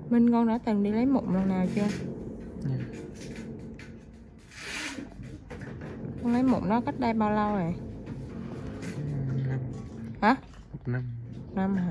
Minh con đã từng đi lấy mụn lần nào chưa? Dạ. Con lấy mụn đó cách đây bao lâu rồi? năm Hả? một năm Năm hả?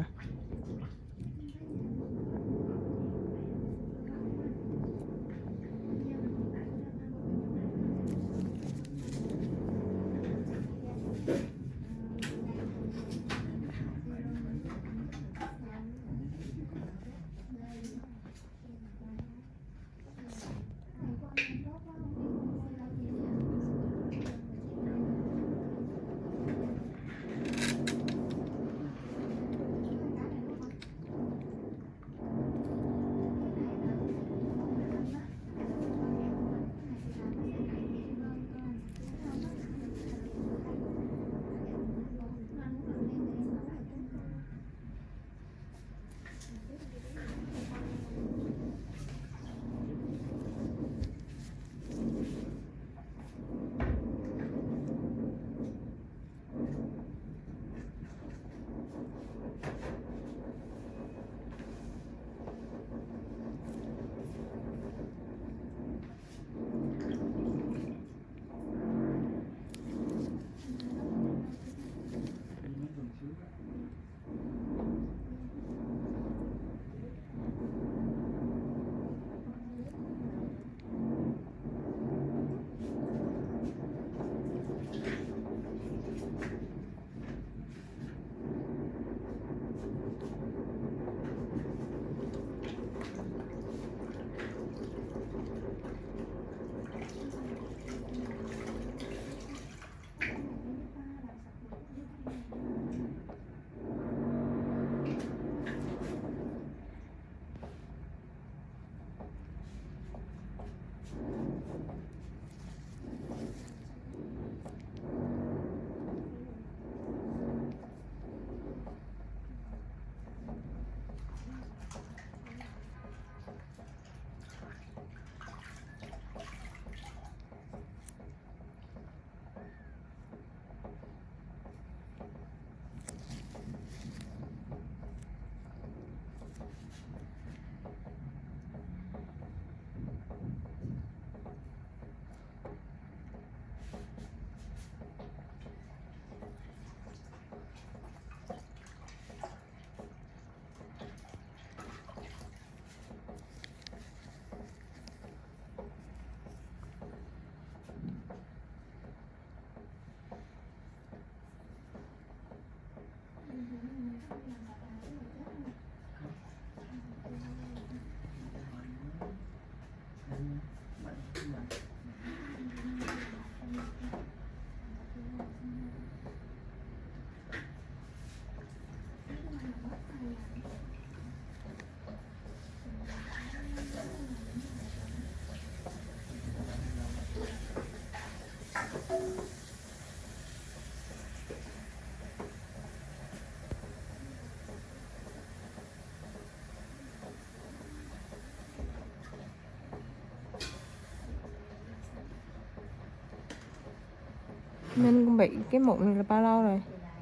Minh con bị cái mụn này là bao lâu rồi?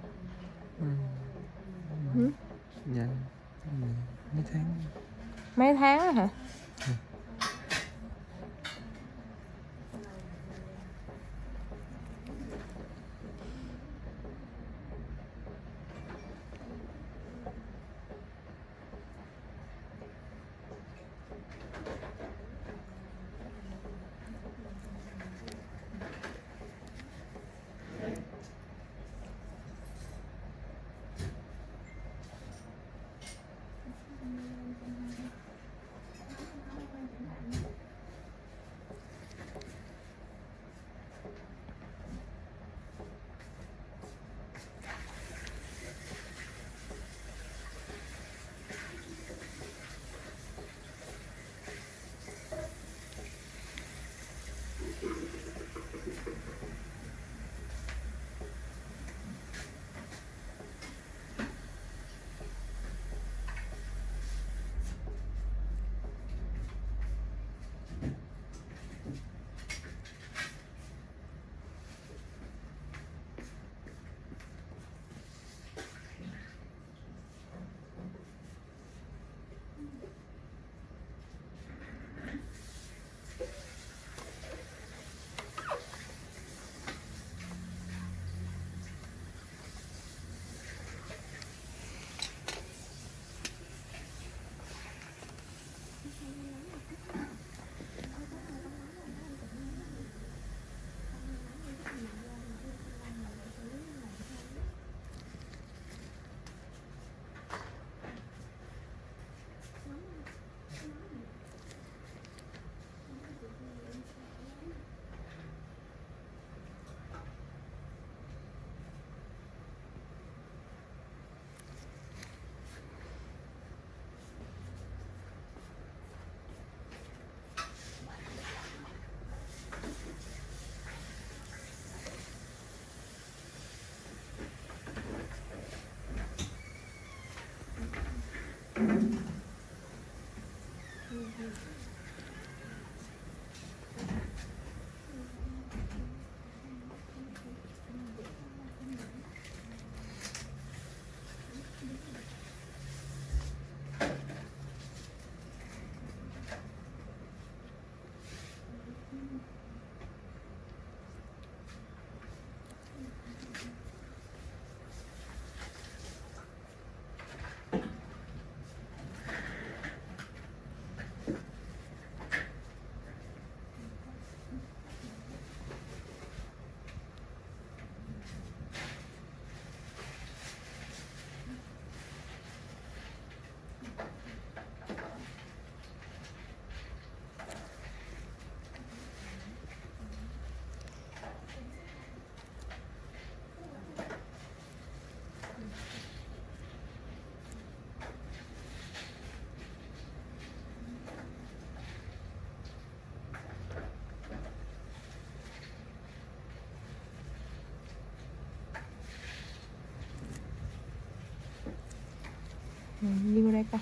ừ. Ừ? dạ ừ. mấy tháng Mấy tháng á hả? ừ, đi vô đây coi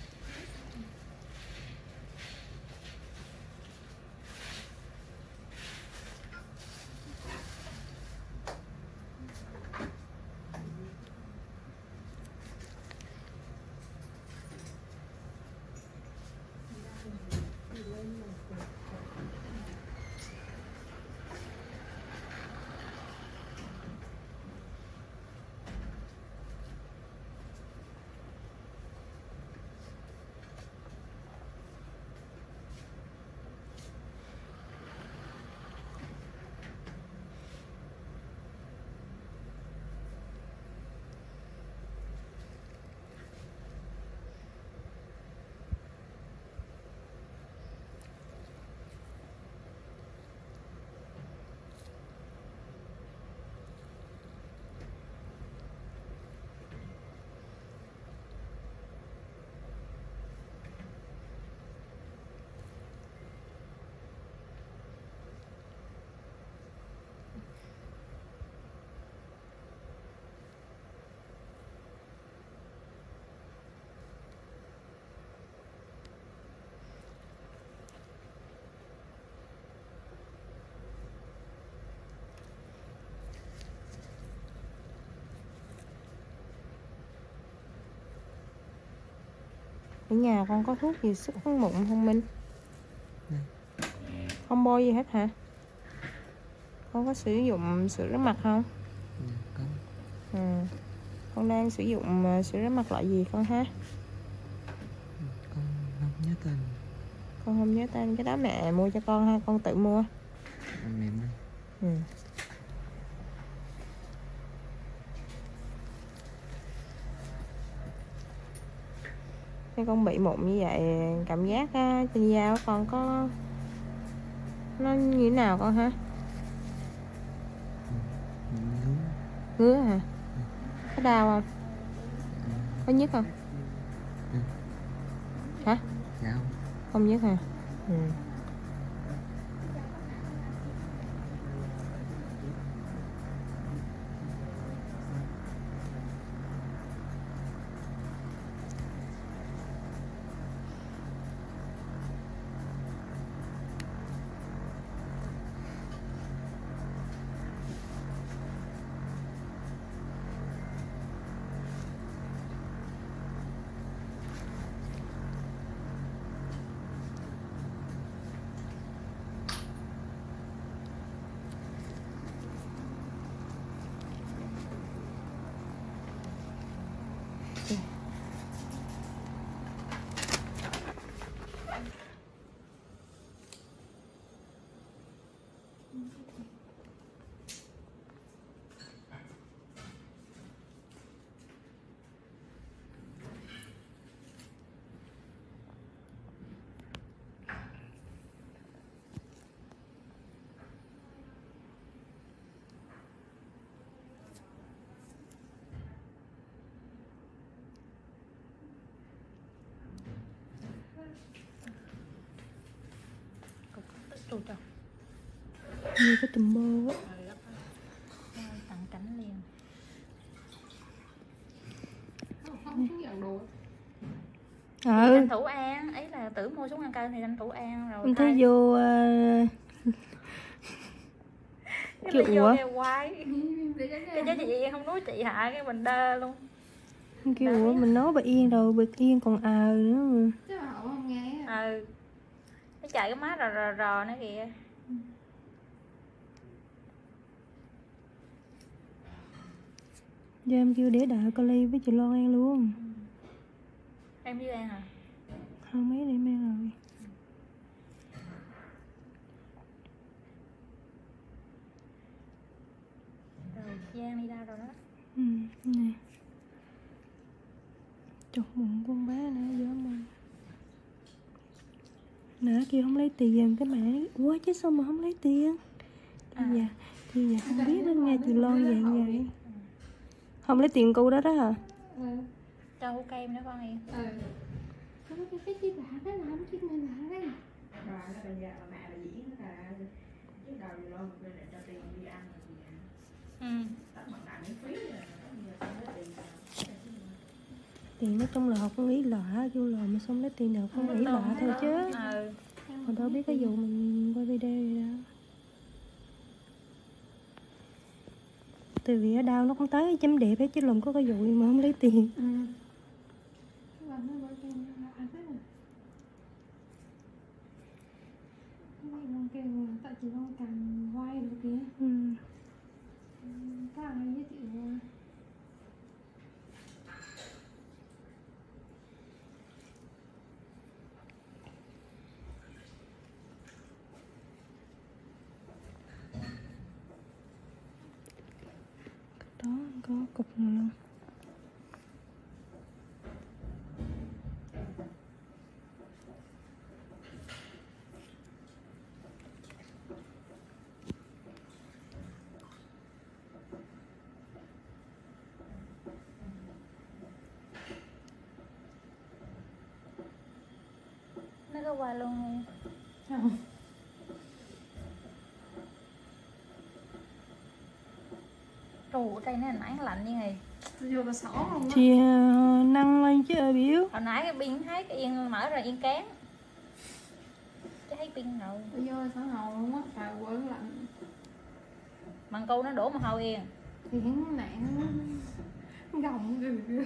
ở nhà con có thuốc gì sức mụn không Minh Ừ. không bôi gì hết hả con có sử dụng sữa rửa mặt không dạ có ừ. con đang sử dụng ờ, sữa rửa mặt loại gì con ha Ừ, con không nhớ tên con không nhớ tên cái đó mẹ mua cho con ha con tự mua mẹ mua ừ. Khi con bị mụn như vậy cảm giác á, trên da của con có nó như thế nào con ha ngứa ngứa hả có đau không có nhức không Ừ. hả dạ không không nhức hả ừ. Tụt rồi như cái tùm bơ á tặng cảnh liền không xuống dàn đồ ừ tranh thủ an ấy là tử mua súng ăn cơm thì tranh thủ an rồi em thấy thay- vô ờ, cái kiểu là vô ủa? kêu quái cái chứ chị Yên không nói chị hả cái mình đơ luôn kêu ủa mình nói bà yên rồi bà yên còn ờ nữa mà chứ mà họ không nghe ừ nó chạy cái má rò rò rò nữa kìa giờ em kêu để đợi cô ly với chị Loan ăn luôn em với an hả không mấy để em ăn rồi rồi Giang đi đâu rồi đó ừ nè chọc bụng con bé nữa dở mồm nãy kêu không lấy tiền cái mẹ nói, ủa chứ sao mà không lấy tiền thì À. dạ thì dạ không biết đó nghe từ lon vậy vậy không lấy tiền cô đó đó hả ừ cho hũ kem nữa con Yên ừ có cái cái chi lạ đó làm chi mà lạ đấy ừ tiền nói chung là họ cũng nghĩ lạ vô lò mà xong lấy tiền đâu không nghĩ lạ thôi chứ ừ họ đâu biết cái vụ mình quay video gì đâu từ vì ở đâu nó cũng tới chấm đẹp hết chứ làm có cái vụ gì mà không lấy tiền ừ và nó bởi cái nó lạ thế này cái này con kêu là tại chị con cầm quay được kìa ừ. có ai giới thiệu qua đó có cục này luôn nó có qua luôn Yên không Trời ơi, đây nó hồi nãy nó lạnh như này vô cả sổ luôn á thì ờ, năng lên chứ ờ, biểu Hồi nãy cái pin thấy cái Yên mở ra Yên cán Chứ thấy pin rồi vô sổ hầu luôn á trời quên lạnh Bằng cô nó đổ mồ hôi Yên thì cái nạn nó gồng gừ gừ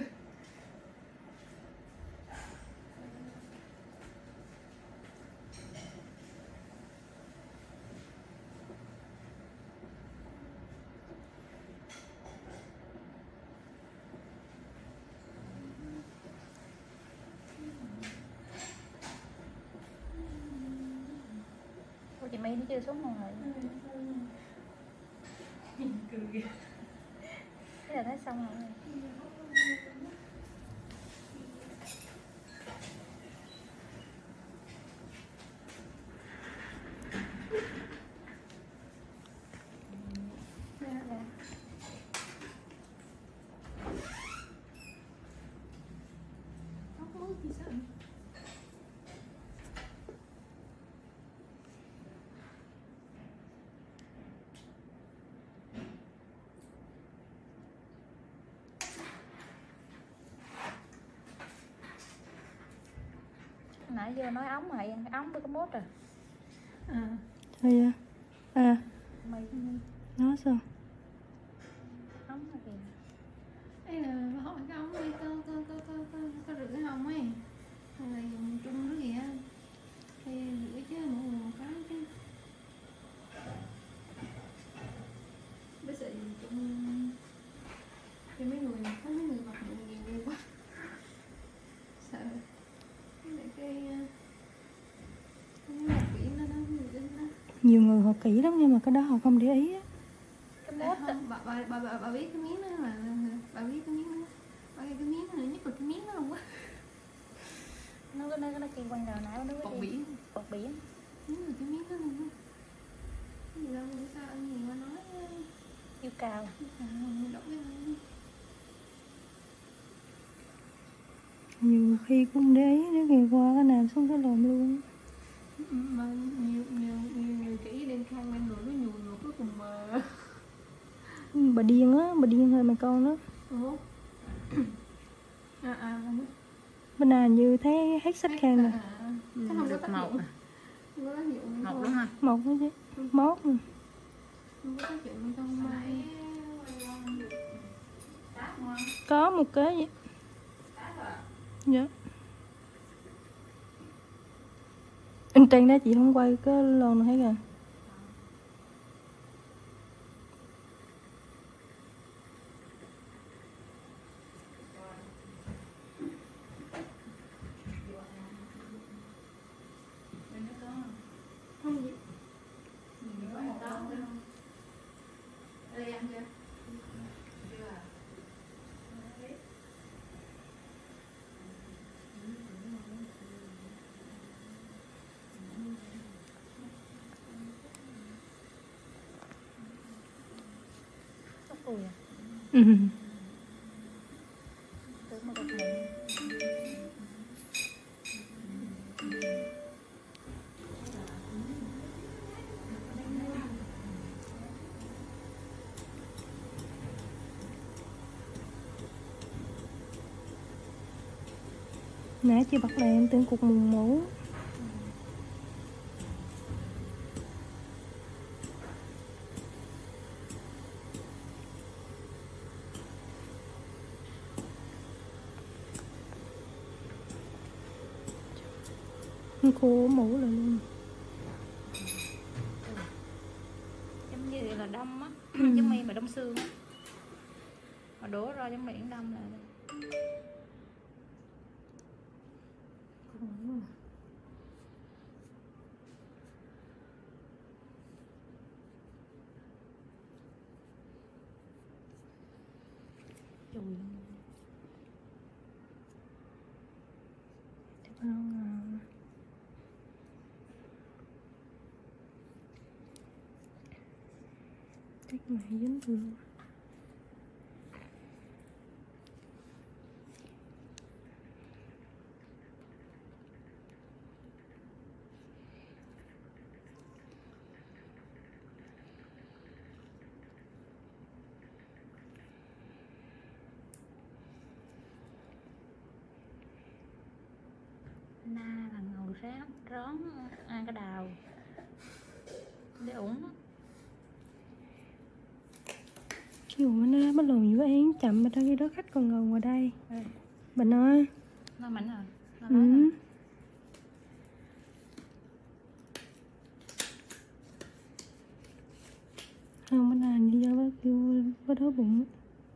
Cô chị My nó chưa xuống rồi Thế là thấy xong rồi Hóc nước thì sợ Nãy giờ nói ống rồi Yên, ống tôi có mốt rồi à thôi à, à My nói sao ống rồi kìa đây là hỏi cái ống đi có có có có có, có rửa không ấy hay là dùng chung nước gì á thì rửa chứ mỗi người một cái chứ bây giờ dùng chung cho mấy người có mấy người mặc đồ nhiều quá sợ Với lại cái ờ, cái mặt biển nó nó người đến đó nhiều người họ kỹ lắm nhưng mà cái đó họ không để ý á Cái À, mốt á không, bà, bà, bà, bà, bà biết cái miếng đó là bà biết cái miếng đó bà biết cái miếng đó nhất là cái miếng đó luôn á Nó có nó nó kia quanh đầu nãy nó có bọt kia biển Bọt biển nhất là cái miếng đó luôn á cái gì đâu bữa sao anh gì mà nói á, Yêu cao à, đọc cái này nhiều khi cũng để ý nếu ngày qua cái nào xuống cái lòm luôn mà nhiều nhiều nhiều nhiều kỹ đen khang bên người nó nhùi mà cuối cùng mà Ừ, bà điên á bà điên hơi mày con đó ủa à à bà biết bên nào như thấy hết sách khen rồi Ừ, Chắc không có được tác một dụng. à. không có tác dụng một thôi. đúng không một cái chứ mốt ừ. không có tác dụng trong mai có một cái vậy dạ anh trang đó chị không quay cái lon này hết rồi không gì đây ăn chưa Chắc ui à ừ. tưởng mà được mụn nãy chị bật đèn em tưởng cục mùng mũ khô mũ lại luôn giống như là đông á Ừ. giống như mà đông xương á mà đổ ra giống miệng đông là chùi Chắc nó ngon. Chắc mày dính luôn na là ngồi rán rón ăn cái đào để ủng á. Chiều bữa nay bắt đầu dự án chậm mà trong khi đó khách còn ngồi ngoài đây Ừ. Bà nói nó mạnh rồi nó nói ừ. rồi. Không bữa nay như do bác kêu bác đói bụng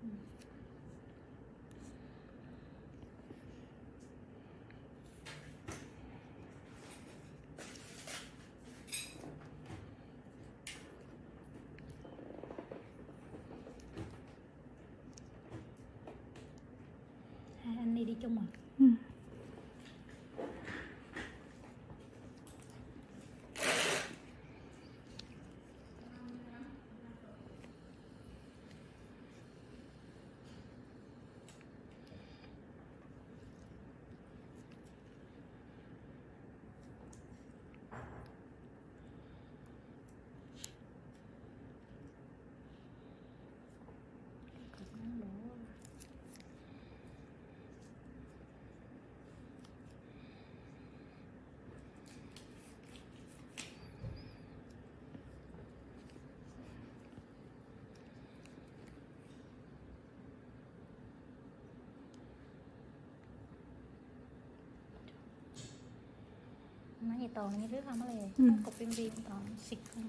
hai anh đi đi chung à ừ. Cục nó đổ nó như toàn như nước không á lề Ừ. cục viêm viêm toàn xịt không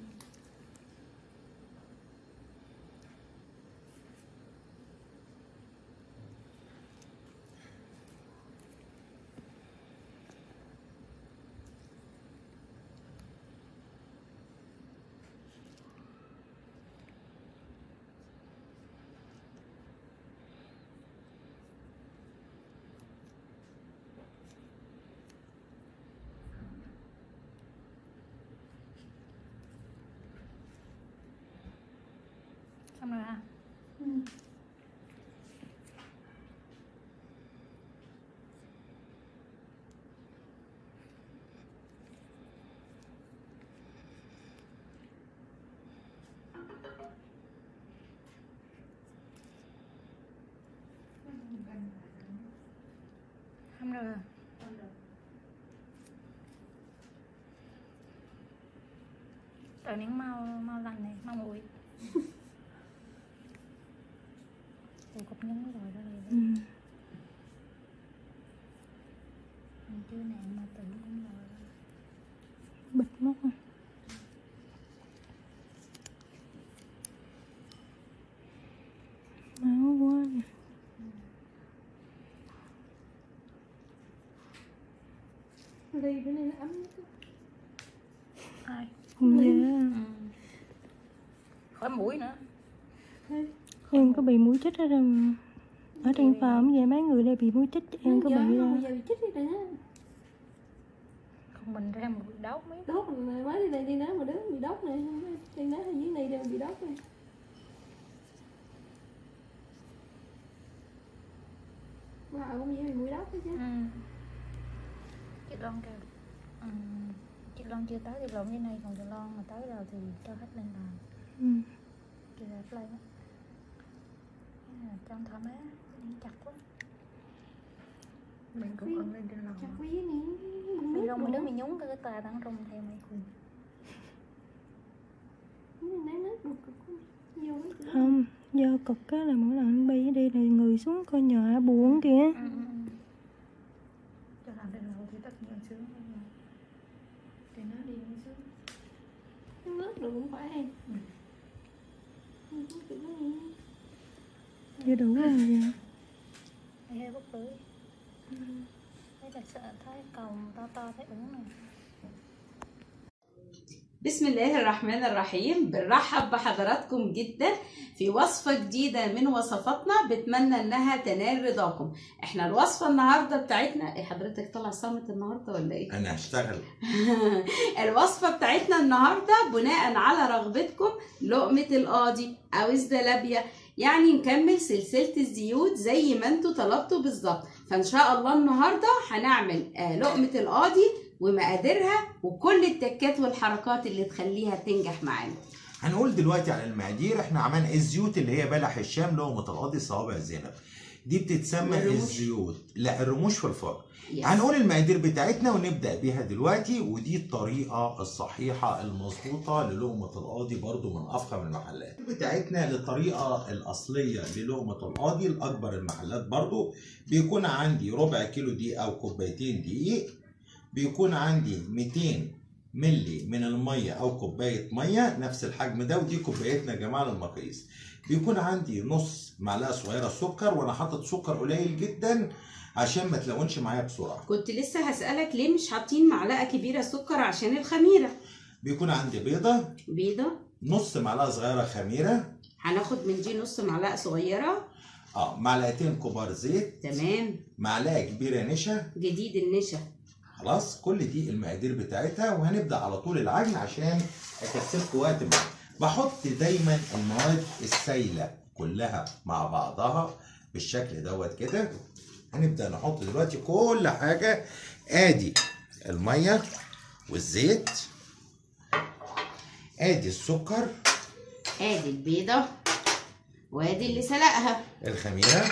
xong rồi à không được à? Tự những mau mau lành này mau nguội Ủa cục nhấn rồi đó ừ. rồi Mình chưa nạn mà tự cũng rồi bịt mất rồi. máu quá nè. ly bữa nay nó ấm nhất á. Ai? không dễ Ừ. Khỏi mũi nữa em có bị mũi chích ở đâu mà ở trên farm vậy mấy người đây bị mũi chích em có Giờ bị nó đâu bây giờ bị chích đi nè Không mình ra một đốt mấy đốt rồi mới đi đây đi nát mà đứa bị đốt này đi nát ở dưới này đều bị đốt này bà cũng dễ bị mũi đốt đó chứ ừ. Chị Loan kêu ừ. Chị Loan chưa tới thì lộn như này Còn chị Loan mà tới rồi thì cho hết lên bàn ừ. Chị đẹp lên á Thế là Trong thoải mái Đi chặt quá Mình cũng ấn lên trên lòng chặt quý nè Mày rung mày đứng mày nhúng cái cái tà đang rung theo mày cùng Nó nát nát được cực quá. vô mấy cái không do cực á là mỗi lần anh bay đi là người xuống coi nhỏ buồn kìa ừ, ừ, ừ. Cho làm lên lầu thì tất nhiên sướng hơn mà Thì nó đi mới sướng nó nát được cũng phải Ừ. Ừ, cũng kiểu đó nè. chưa đủ rồi giờ Mày hay bút lưỡi Thấy là sợ thấy còng to to thấy ứng này بسم الله الرحمن الرحيم بنرحب بحضراتكم جدا في وصفة جديدة من وصفاتنا بتمنى انها تنال رضاكم احنا الوصفة النهاردة بتاعتنا ايه حضرتك طالع صامت النهاردة ولا ايه انا هشتغل الوصفة بتاعتنا النهاردة بناء على رغبتكم لقمة القاضي او الزلابية يعني نكمل سلسلة الزيوت زي ما انتوا طلبتوا بالظبط فان شاء الله النهاردة هنعمل آه، لقمة القاضي ومقاديرها وكل التكات والحركات اللي تخليها تنجح معانا هنقول دلوقتي على المقادير احنا عملنا الزيوت اللي هي بلح الشام اللي هو متقاضي صوابع زينب دي بتتسمى الرموش. الزيوت لا الرموش في الفرن يس. هنقول المقادير بتاعتنا ونبدا بيها دلوقتي ودي الطريقه الصحيحه المظبوطه للقمه القاضي برضو من افخم المحلات بتاعتنا للطريقه الاصليه للقمه القاضي الاكبر المحلات برضو بيكون عندي ربع كيلو دقيق او كوبايتين دقيق بيكون عندي 200 ملي من الميه او كوبايه ميه نفس الحجم ده ودي كوبايتنا يا جماعه للمقاييس بيكون عندي نص معلقه صغيره سكر وانا حاطط سكر قليل جدا عشان ما تلونش معايا بسرعه كنت لسه هسألك ليه مش حاطين معلقة كبيرة سكر عشان الخميرة بيكون عندي بيضه بيضة نص معلقه صغيره خميره هناخد من دي نص معلقة صغيرة اه معلقتين كبار زيت تمام معلقه كبيره نشا جديد النشا خلاص كل دي المقادير بتاعتها وهنبدا على طول العجن عشان اكسبكم وقت معايا بحط دايما المواد السايله كلها مع بعضها بالشكل دوت كده هنبدا نحط دلوقتي كل حاجه ادي الميه والزيت ادي السكر ادي البيضة وادي اللي سلقها الخميره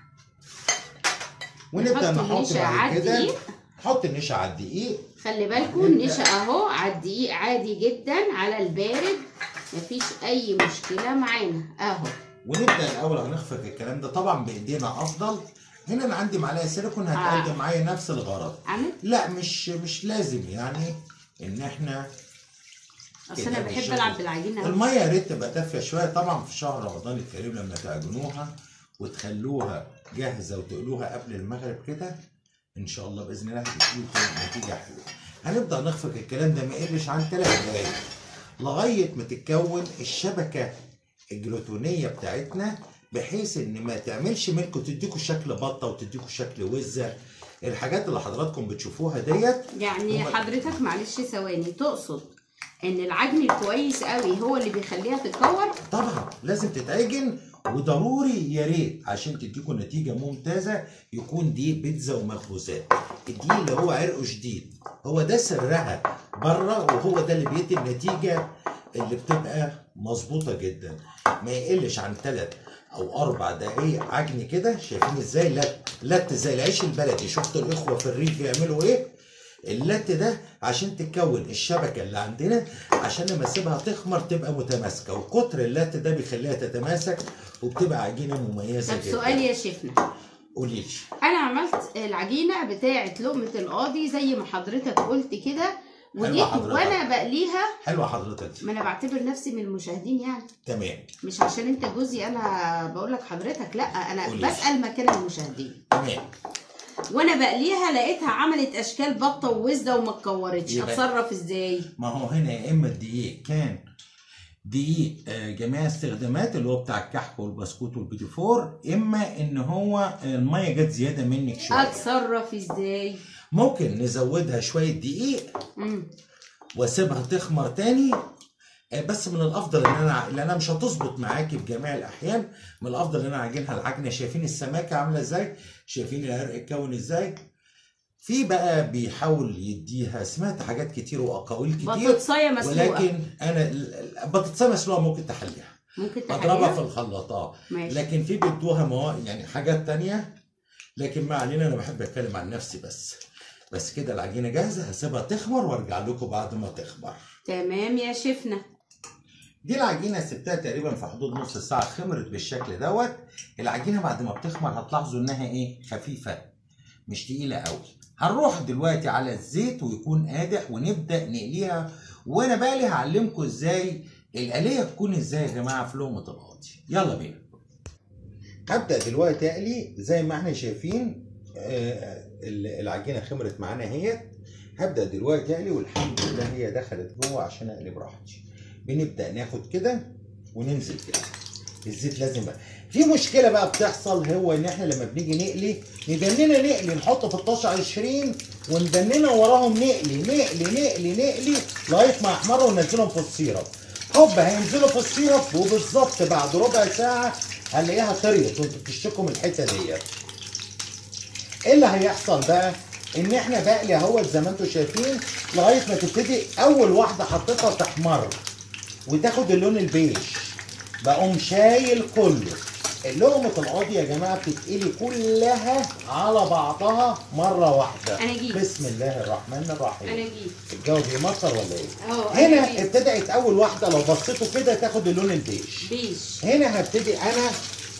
ونبدا نحط نحط النشا على بعد كده الدقيق. نحط النشا على الدقيق خلي بالكم النشا اهو على الدقيق عادي جدا على البارد مفيش اي مشكلة معانا اهو ونبدا الاول هنخفق الكلام ده طبعا بايدينا افضل هنا انا عندي معلقه سيليكون هتقدم معايا نفس الغرض عملت لا مش مش لازم يعني ان احنا اصل كده انا بحب بالشكل. العب بالعجينة أوي. الميه يا ريت تبقى دافيه شويه طبعا في شهر رمضان الكريم لما تعجنوها وتخلوها جاهزه وتقلوها قبل المغرب كده ان شاء الله باذن الله هتديكم نتيجه حلوه هنبدا نخفق الكلام ده ما يقلش عن ثلاث دقايق لغايه ما تتكون الشبكه الجلوتونيه بتاعتنا بحيث ان ما تعملش منكم تديكوا شكل بطه وتديكوا شكل وزه الحاجات اللي حضراتكم بتشوفوها ديت يعني هما- حضرتك معلش ثواني تقصد ان العجن الكويس قوي هو اللي بيخليها تتكور طبعا لازم تتعجن وضروري يا ريت عشان تديكم نتيجه ممتازه يكون دي بيتزا ومخبوزات الدقيق اللي هو عرقه شديد هو ده سرها بره وهو ده اللي بيدي النتيجه اللي بتبقى مظبوطه جدا ما يقلش عن ثلاث او اربع دقايق عجن كده شايفين ازاي لت لت زي العيش البلدي شفتوا الاخوه في الريف بيعملوا ايه اللت ده عشان تكون الشبكه اللي عندنا عشان لما اسيبها تخمر تبقى متماسكه وكتر اللت ده بيخليها تتماسك وبتبقى عجينه مميزه طب جدا سؤال يا شيفنا قولي لي انا عملت العجينه بتاعه لقمه القاضي زي ما حضرتك قلت كده وجيت حضرتك. وانا بقليها حلوه حضرتك ما انا بعتبر نفسي من المشاهدين يعني تمام مش عشان انت جوزي انا بقول لك حضرتك لا انا قولي. بسال مكان المشاهدين تمام وانا بقليها لقيتها عملت اشكال بطه ووزده وما اتكورتش يبقى- اتصرف ازاي ما هو هنا يا اما الدقيق كان دقيق آه، جميع استخدامات اللي هو بتاع الكحك والبسكوت والبيتي فور اما ان هو آه، الميه جت زياده منك شويه اتصرف ازاي ممكن نزودها شويه دقيق مم. واسيبها تخمر تاني آه، بس من الافضل ان انا لانها مش هتظبط معاكي في جميع الاحيان من الافضل ان انا اعجنها العجنه شايفين السماكه عامله ازاي شايفين العرق اتكون ازاي في بقى بيحاول يديها سمعت حاجات كتير واقاويل كتير بطاطسايه مسلوقه ولكن انا ال- ال- بطاطسايه مسلوقه ممكن تحليها ممكن اضربها في تحليها الخلاط اه ماشي لكن في بيدوها مواد يعني حاجات تانية لكن ما علينا انا بحب اتكلم عن نفسي بس بس كده العجينه جاهزه هسيبها تخمر وارجع لكم بعد ما تخمر تمام يا شيفنا دي العجينه سبتها تقريبا في حدود نص ساعه خمرت بالشكل دوت العجينه بعد ما بتخمر هتلاحظوا انها ايه خفيفه مش تقيله قوي هنروح دلوقتي على الزيت ويكون قادح ونبدا نقليها وانا بقى لي هعلمكم ازاي الآلية تكون ازاي يا جماعه في لقمه القاضي يلا بينا هبدا دلوقتي اقلي زي ما احنا شايفين آه، العجينه خمرت معانا اهيت هبدا دلوقتي اقلي والحمد لله هي دخلت جوه عشان اقلي براحتي بنبدا ناخد كده وننزل كده الزيت لازم بقى في مشكله بقى بتحصل هو ان احنا لما بنيجي نقلي ندننا نقلي نحط في الطاسه 20 وندننا وراهم نقلي نقلي نقلي نقلي لغايه ما يحمروا وننزلهم في السيرب هوب هينزلوا في السيرب وبالظبط بعد ربع ساعه هنلاقيها طريت وانتوا بتشتكوا من الحته ديت ايه اللي هيحصل بقى؟ ان احنا بقلي اهوت زي ما انتم شايفين لغايه ما تبتدي اول واحده حطيتها تحمر وتاخد اللون البيج بقوم شايل كله لقمة القاضي يا جماعة بتتقلي كلها على بعضها مرة واحدة أنا جيت. بسم الله الرحمن الرحيم انا جيت الجو بيمطر ولا ايه؟ اهو هنا انا جيت ابتدأت أول واحدة لو بصيتوا كده تاخد اللون البيج بيج هنا هبتدي أنا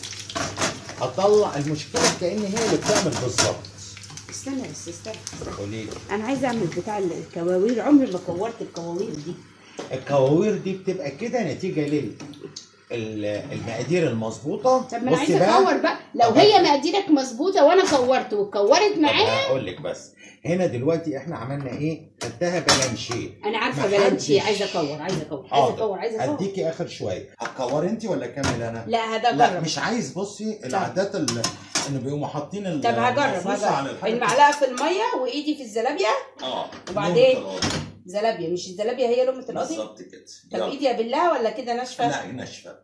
أطلع المشكلة كأن هي اللي بتعمل بالظبط استنى بس استنى قولي لي انا عايزه اعمل بتاع الكواوير عمري ما كورت الكواوير دي الكواوير دي بتبقى كده نتيجة لل ال- المقادير المظبوطة طب ما انا بصي عايزه بقى. اكور بقى لو طب هي مقاديرك مظبوطه وانا كورت واتكورت طب معايا هقول لك بس هنا دلوقتي احنا عملنا ايه؟ خدتها بلانشيه انا عارفه محدش. بلانشي عايزه اكور عايزه اكور عايزه حاضر. اكور عايزه اكور هديكي اخر شويه هتكوري انت ولا اكمل انا؟ لا هذا لا جرب مش عايز بصي العادات اللي انه بيقوموا حاطين ال- طب هجرب المصوصة على هجرب الحاجة. المعلقه في الميه وايدي في الزلابيه اه وبعدين؟ لقمة القاضي. زلابيه مش الزلابيه هي لقمه القاضي بالظبط كده طب يلا. ايدي ابلها ولا كده ناشفه لا ناشفه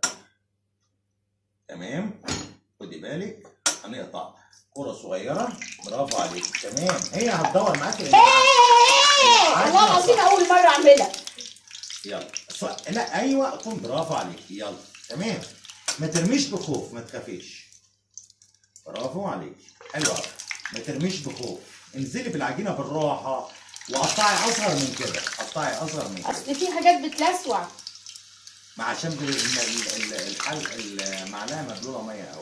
تمام خدي بالك هنقطع كرة صغيرة برافو عليك تمام هي هتدور معاك لأن- والله العظيم اول مره اعملها يلا ص... لا ايوه قوم برافو عليك يلا تمام ما ترميش بخوف ما تخافيش برافو عليك حلو قوي ما ترميش بخوف انزلي بالعجينه بالراحه وقطعي اصغر من كده قطعي اصغر من كده اصل في حاجات بتلسوع ما عشان ب- ال- ال- ال- الحل المعلقه مبلوله ميه قوي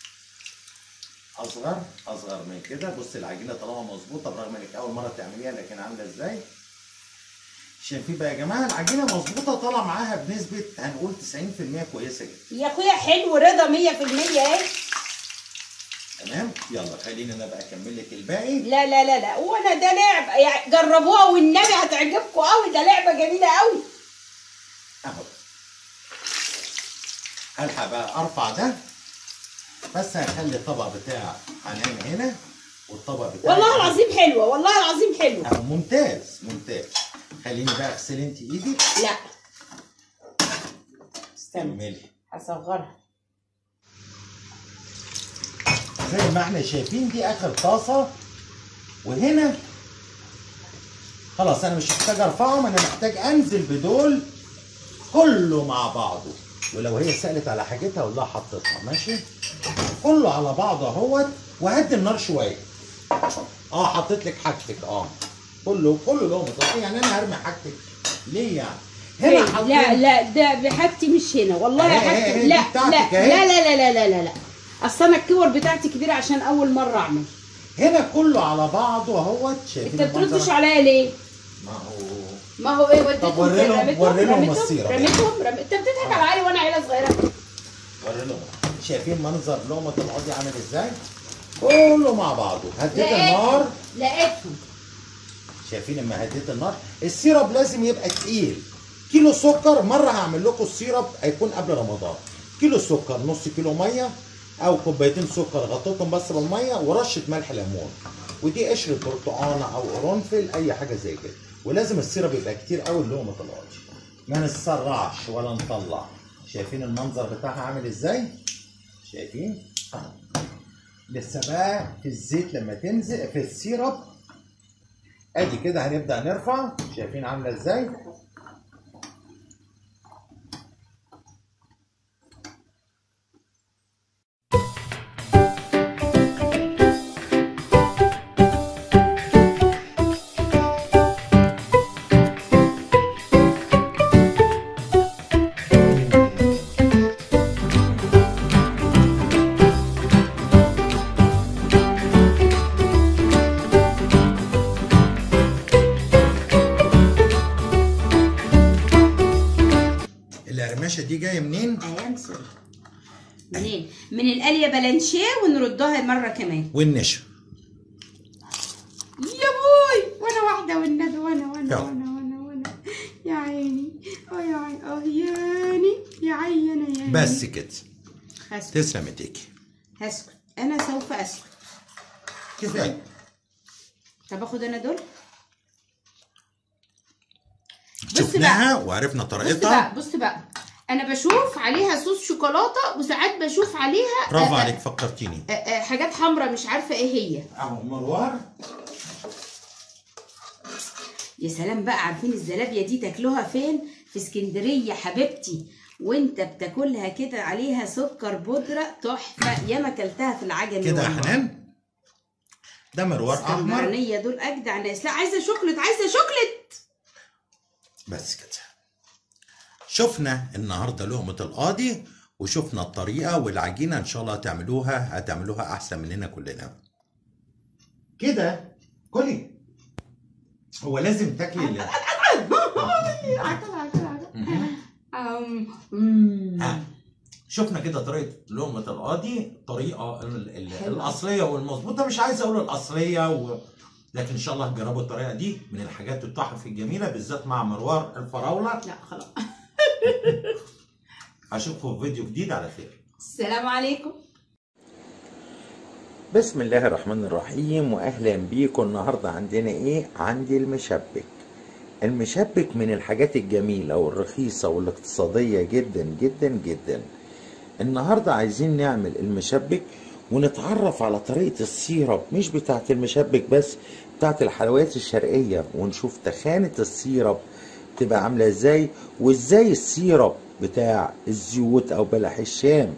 اصغر اصغر من كده بص العجينه طالما مظبوطه برغم انك اول مره تعمليها لكن عامله ازاي شايفين بقى يا جماعه العجينه مظبوطه طالع معاها بنسبه هنقول 90% كويسه جدا يا اخويا حلو رضا 100% اهي تمام يلا خليني انا بقى اكمل لك الباقي لا لا لا لا وانا ده لعب يعني جربوها والنبي هتعجبكم قوي ده لعبه جميله قوي اهو هلحق بقى ارفع ده بس هخلي الطبق بتاع حنان هنا والطبق بتاع والله العظيم حلوه والله العظيم حلوه أهو ممتاز ممتاز خليني بقى اغسلي انت ايدك لا استنى كملي هصغرها زي ما احنا شايفين دي اخر طاسه وهنا خلاص انا مش محتاج ارفعهم انا محتاج انزل بدول كله مع بعضه ولو هي سالت على حاجتها اقول لها حطيتها ماشي كله على بعضه اهوت وهدي النار شويه اه حطيت لك حاجتك اه كله كله لقمه طبيعي يعني انا هرمي حاجتك ليه يعني هنا حطيت لا لا ده بحاجتي مش هنا والله اهي- اهي- حاجتي اهي لا دي بتاعتك لا اهي. لا لا لا لا لا لا اصل انا الكور بتاعتي كبيره عشان اول مره اعمل هنا كله على بعضه اهوت انت شايفين بتردش المنظر؟ عليا ليه؟ ما هو ما هو ايه وديتهم طب وري فين؟ لهم- رميتهم؟ وري لهم رميتهم؟ السيرة بقى. رميتهم رمي... انت بتضحك على علي وانا عيله صغيره وري لهم شايفين منظر لقمه القاضي عامل ازاي؟ كله مع بعضه هديت لقيت. النار لقيتهم شايفين لما هديت النار السيرب لازم يبقى تقيل كيلو سكر مره هعمل لكم السيرب هيكون قبل رمضان كيلو سكر نص كيلو ميه او كوبايتين سكر غطيتهم بس بالميه ورشه ملح ليمون ودي قشره برتقانه او قرنفل اي حاجه زي كده ولازم السيرب يبقى كتير قوي اللي هو ما طلعش ما نسرعش ولا نطلع شايفين المنظر بتاعها عامل ازاي شايفين آه. لسه بقى في الزيت لما تنزل في السيرب ادي كده هنبدا نرفع شايفين عامله ازاي القرمشه دي جايه منين ايام سوري منين؟ من القليه بلانشيه ونردها مره كمان والنشا يا بوي وانا واحده والنبي وانا وانا يلا. وانا وانا وانا يا عيني اه يا عيني اه ياني يا عيني يا بس كده هسكت تسلم ايديكي هسكت انا سوف اسكت كفايه طب اخد انا دول بص شفناها وعرفنا بص بقى طريقتها بص بقى انا بشوف عليها صوص شوكولاته وساعات بشوف عليها برافو آه، عليك فكرتيني آه، آه، حاجات حمراء مش عارفه ايه هي اهو مروار يا سلام بقى عارفين الزلابيه دي تاكلوها فين في اسكندريه حبيبتي وانت بتاكلها كده عليها سكر بودره تحفه ياما اكلتها في العجمي كده يا والله. حنان ده مروار احمر اسكندرانيه دول اجدع ناس لا عايزه شوكليت عايزه شوكليت بس كده شفنا النهارده لقمه القاضي وشفنا الطريقه والعجينه ان شاء الله هتعملوها هتعملوها احسن مننا كلنا كده كلي هو لازم تاكلي ال- عجل عجل عجل أم، أمم. آه. شفنا كده طريقه لقمه القاضي الطريقه ال- ال- الاصليه والمظبوطه مش عايز اقول الاصليه و... لكن ان شاء الله تجربوا الطريقه دي من الحاجات التحف الجميله بالذات مع مروار الفراوله لا خلاص اشوفكم في فيديو جديد على خير السلام عليكم بسم الله الرحمن الرحيم واهلا بيكم النهارده عندنا ايه عندي المشبك المشبك من الحاجات الجميله والرخيصه والاقتصاديه جدا جدا جدا النهارده عايزين نعمل المشبك ونتعرف على طريقه السيرب مش بتاعه المشبك بس بتاعه الحلويات الشرقيه ونشوف تخانه السيرب تبقى عامله ازاي وازاي السيرب بتاع الزيوت او بلح الشام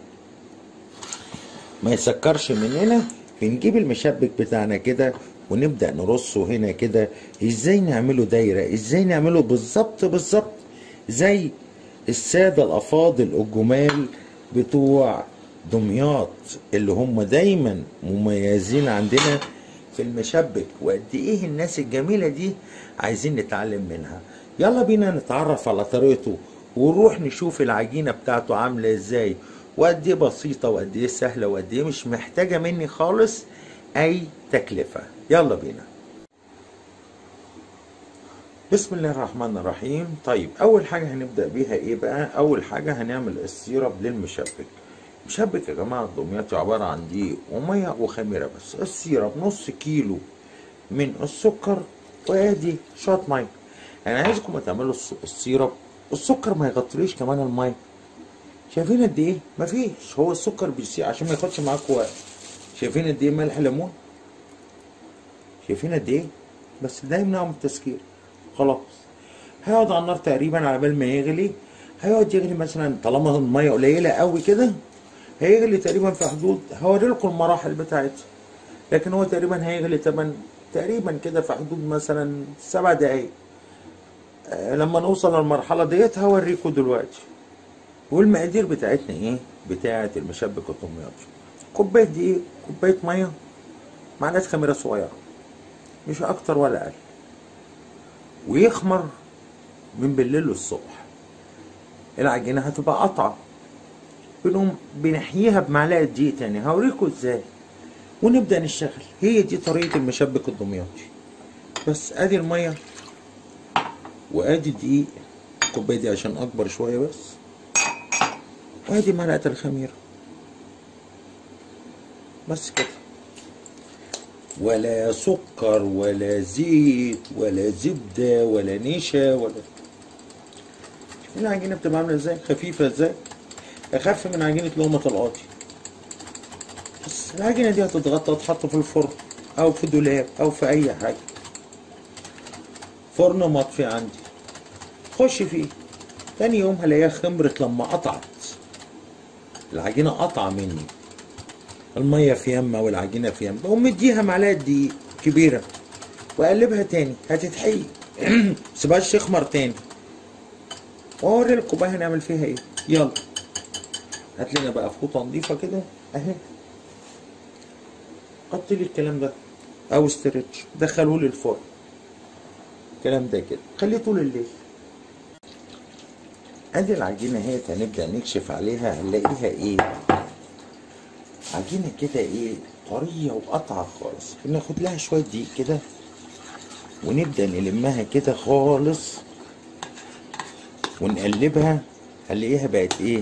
ما يسكرش مننا بنجيب المشبك بتاعنا كده ونبدأ نرصه هنا كده ازاي نعمله دايرة ازاي نعمله بالظبط بالظبط زي السادة الأفاضل الجمال بتوع دمياط اللي هم دايما مميزين عندنا في المشبك وقد ايه الناس الجميلة دي عايزين نتعلم منها يلا بينا نتعرف على طريقته ونروح نشوف العجينة بتاعته عاملة ازاي وقد ايه بسيطة وقد ايه سهلة وقد ايه مش محتاجة مني خالص اي تكلفة يلا بينا بسم الله الرحمن الرحيم طيب اول حاجة هنبدأ بيها ايه بقى اول حاجة هنعمل السيرب للمشبك مشبك يا جماعة الدمياطي عبارة عن دقيق ومية وخميرة بس السيرب نص كيلو من السكر وادي شوية مية انا عايزكم تعملوا الس- السيرب السكر ما يغطيليش كمان المية شايفين قد ايه مفيش هو السكر بيسيح عشان ما ياخدش معاك وقت شايفين قد ايه ملح ليمون شايفين قد ايه بس ده يمنعه من التسكير خلاص هيقعد على النار تقريبا على بال ما يغلي هيقعد يغلي مثلا طالما الميه قليله قوي كده هيغلي تقريبا في حدود هوري لكم المراحل بتاعتها لكن هو تقريبا هيغلي تمن تقريبا كده في حدود مثلا سبع دقايق آه، لما نوصل للمرحله ديت هوريكم دلوقتي والمقادير بتاعتنا ايه بتاعه المشبك الدمياطي كوبايه دقيق كوبايه ميه معلقه خميره صغيره مش اكتر ولا اقل ويخمر من بالليل للصبح العجينه هتبقى قطعه بنقوم بنحييها بمعلقه دقيق تاني هوريكم ازاي ونبدا نشتغل هي دي طريقه المشبك الدمياطي بس ادي الميه وادي الدقيق الكوبايه دي عشان اكبر شويه بس وادي معلقه الخميره بس كده ولا سكر ولا زيت ولا زبده ولا نشا ولا شوف العجينه بتبقى عامله ازاي خفيفه ازاي اخف من عجينه لقمه القاضي بس العجينه دي هتتغطى وتتحط في الفرن او في دولاب او في اي حاجه فرن مطفي عندي خش فيه تاني يوم هلاقيها خمرت لما قطعت العجينه قطع مني الميه في يمه والعجينه في يمه بقوم مديها معلقه دقيق كبيره واقلبها تاني هتتحيي سيبهاش تخمر تاني واوري لكم بقى هنعمل فيها ايه يلا هات لنا بقى فوطه نضيفه كده اهي حط لي الكلام ده او استرتش دخلوه لي الفرن الكلام ده كده خليه طول الليل ادي العجينه اهي هنبدا نكشف عليها هنلاقيها ايه عجينه كده ايه طريه وقطعه خالص ناخد لها شويه دقيق كده ونبدا نلمها كده خالص ونقلبها هنلاقيها بقت ايه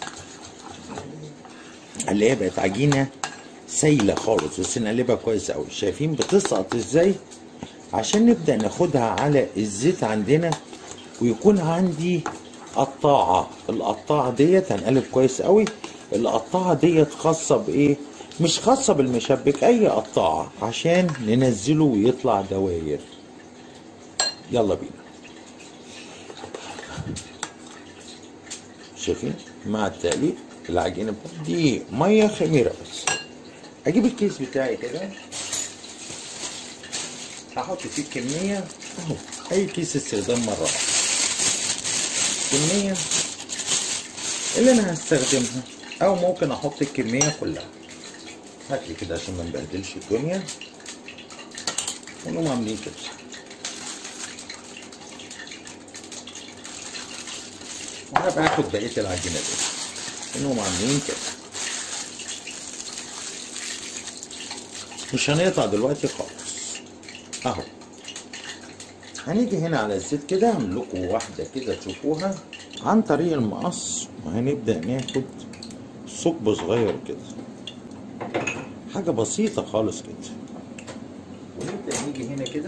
هنلاقيها بقت عجينه سايله خالص بس نقلبها كويس قوي شايفين بتسقط ازاي عشان نبدا ناخدها على الزيت عندنا ويكون عندي قطاعه القطاعه ديت هنقلب كويس قوي القطاعه ديت خاصه بايه مش خاصه بالمشبك اي قطاعه عشان ننزله ويطلع دواير يلا بينا شايفين مع التقليب العجينه بتاعتي دي ميه خميره بس اجيب الكيس بتاعي كده هحط فيه كميه اهو اي كيس استخدام مره واحده كميه اللي انا هستخدمها او ممكن احط الكميه كلها هات لي كده عشان ما نبهدلش الدنيا ونقوم عاملين كده وانا باخد بقيه العجينه دي انهم عاملين كده مش هنقطع دلوقتي خالص اهو هنيجي هنا على الزيت كده اعمل لكم واحده كده تشوفوها عن طريق المقص وهنبدا ناخد ثقب صغير كده حاجه بسيطه خالص كده ونبدا نيجي هنا كده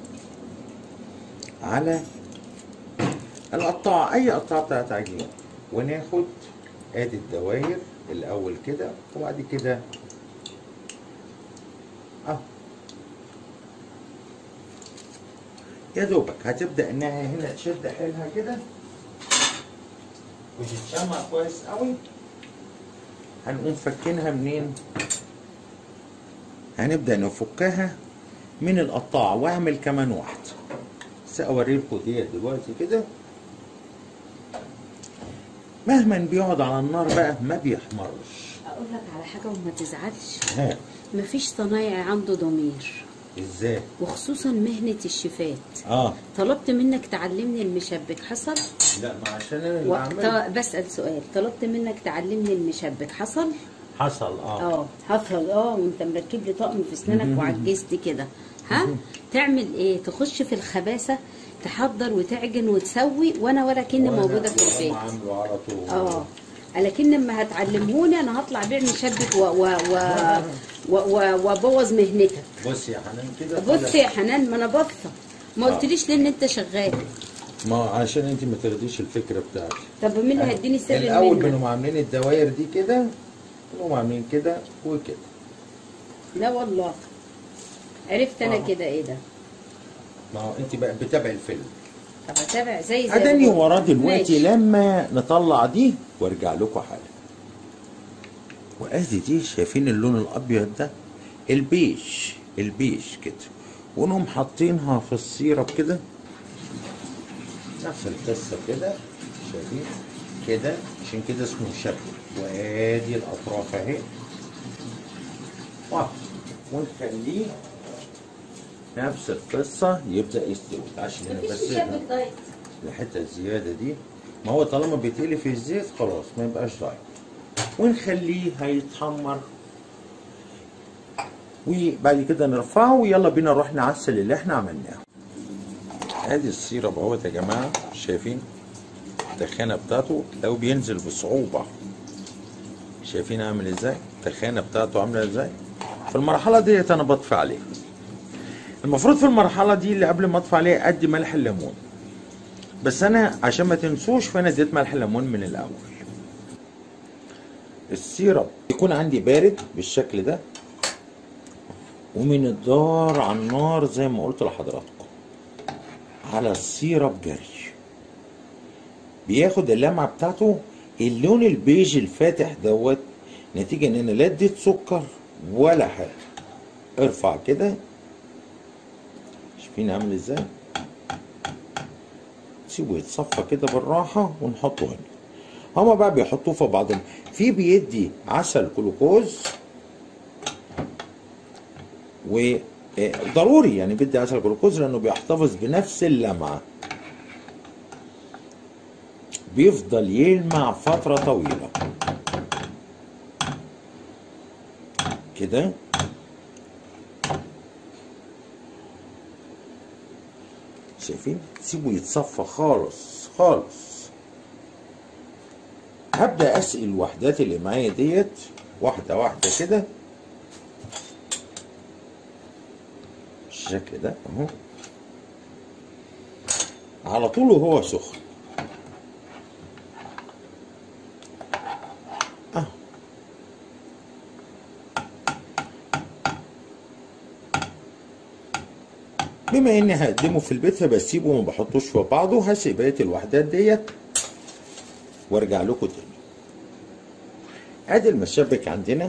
على القطاعة أي قطاعة بتاعت عجين وناخد ادي الدواير الأول كده وبعد كده أهو يا دوبك هتبدأ إنها هنا تشد حيلها كده وتتجمع كويس قوي هنقوم فكينها منين؟ هنبدأ نفكها من القطاعة وأعمل كمان واحدة بس أوريلكوا ديت دلوقتي كده مهما بيقعد على النار بقى ما بيحمرش اقول لك على حاجه وما تزعلش ها مفيش صنايعي عنده ضمير ازاي وخصوصا مهنه الشيفات اه طلبت منك تعلمني المشبك حصل لا ما عشان انا اللي و... بعمله ط- بسال سؤال طلبت منك تعلمني المشبك حصل حصل اه اه حصل اه وانت مركب لي طقم في اسنانك وعجزت كده ها تعمل ايه تخش في الخباثه تحضر وتعجن وتسوي وانا ولا كني وأنا- موجوده في وأقوم البيت عامله على طول اه لكن لما هتعلموني انا هطلع بيع مشبك و و و و- و- وابوظ مهنتك بص يا حنان كده بص يا حنان ما انا باصه ما قلتليش ليه ان انت شغال ما عشان انت ما تاخديش الفكره بتاعتي طب مين اللي هيديني سر الاول المهنه بنقوم عاملين الدواير دي كده بنقوم عاملين كده وكده لا والله عرفت انا آه. كده ايه ده ما هو انت بقى بتابع الفيلم طب اتابع زي زي اداني الغرب. وراه دلوقتي ماشي. لما نطلع دي وارجع لكم حالا وادي دي شايفين اللون الابيض ده البيج البيج كده ونقوم حاطينها في السيرب كده نفس القصه كده شايفين كده عشان كده اسمه مشبك وادي الاطراف اهي واحد. ونخليه نفس القصه يبدا يستوي عشان انا بس الحته الزياده دي ما هو طالما بيتقلي في الزيت خلاص ما يبقاش ضايع ونخليه هيتحمر وبعد كده نرفعه ويلا بينا نروح نعسل اللي احنا عملناه ادي السيرب اهوت يا جماعه شايفين التخانه بتاعته لو بينزل بصعوبه شايفين عامل ازاي التخانه بتاعته عامله ازاي في المرحله ديت انا بطفي عليه المفروض في المرحله دي اللي قبل ما اطفي عليه ادي ملح الليمون بس انا عشان ما تنسوش فانا اديت ملح الليمون من الاول السيرب يكون عندي بارد بالشكل ده ومن الدار على النار زي ما قلت لحضراتكم على السيرب جري بياخد اللمعه بتاعته اللون البيج الفاتح دوت نتيجه ان انا لا اديت سكر ولا حاجه ارفع كده شايفين عامل ازاي سيبه يتصفى كده بالراحه ونحطه هنا هما بقى بيحطوه في بعضهم في بيدي عسل جلوكوز وضروري يعني بيدي عسل جلوكوز لانه بيحتفظ بنفس اللمعه بيفضل يلمع فتره طويله كده شايفين سيبه يتصفى خالص خالص هبدا اسقي الوحدات اللي معايا ديت واحده واحده كده بالشكل ده اهو على طول وهو سخن اهو بما اني هقدمه في البيت فبسيبه وما بحطوش في بعضه هسيب بقيه الوحدات ديت وارجع لكم تاني ادي المشبك عندنا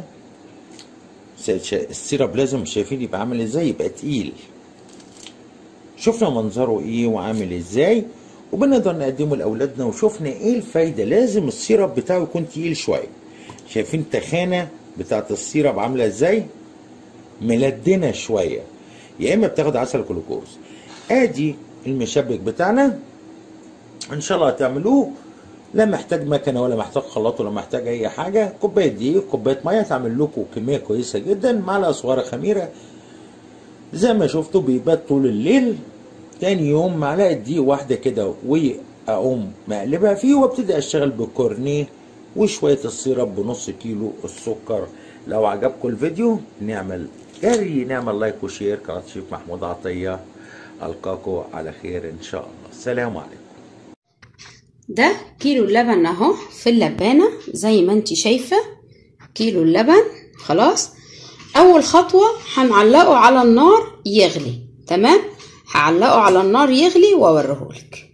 السيرب لازم شايفين يبقى عامل ازاي يبقى تقيل شفنا منظره ايه وعامل ازاي وبنقدر نقدمه لاولادنا وشفنا ايه الفايده لازم السيرب بتاعه يكون تقيل شويه شايفين التخانه بتاعت السيرب عامله ازاي ملدنه شويه يا اما بتاخد عسل جلوكوز ادي المشبك بتاعنا ان شاء الله هتعملوه لا محتاج مكنه ولا محتاج خلاط ولا محتاج اي حاجه كوبايه دقيق كوبايه ميه تعمل لكم كميه كويسه جدا معلقه صغيره خميره زي ما شفتوا بيبات طول الليل تاني يوم معلقه دقيق واحده كده واقوم مقلبها فيه وابتدي اشتغل بكورنيه وشويه السيرب بنص كيلو السكر لو عجبكم الفيديو نعمل جري نعمل لايك وشير قناه شيف محمود عطيه القاكم على خير ان شاء الله السلام عليكم ده كيلو اللبن اهو في اللبانة زي ما انت شايفة كيلو اللبن خلاص اول خطوة هنعلقه على النار يغلي تمام هعلقه على النار يغلي واوريهولك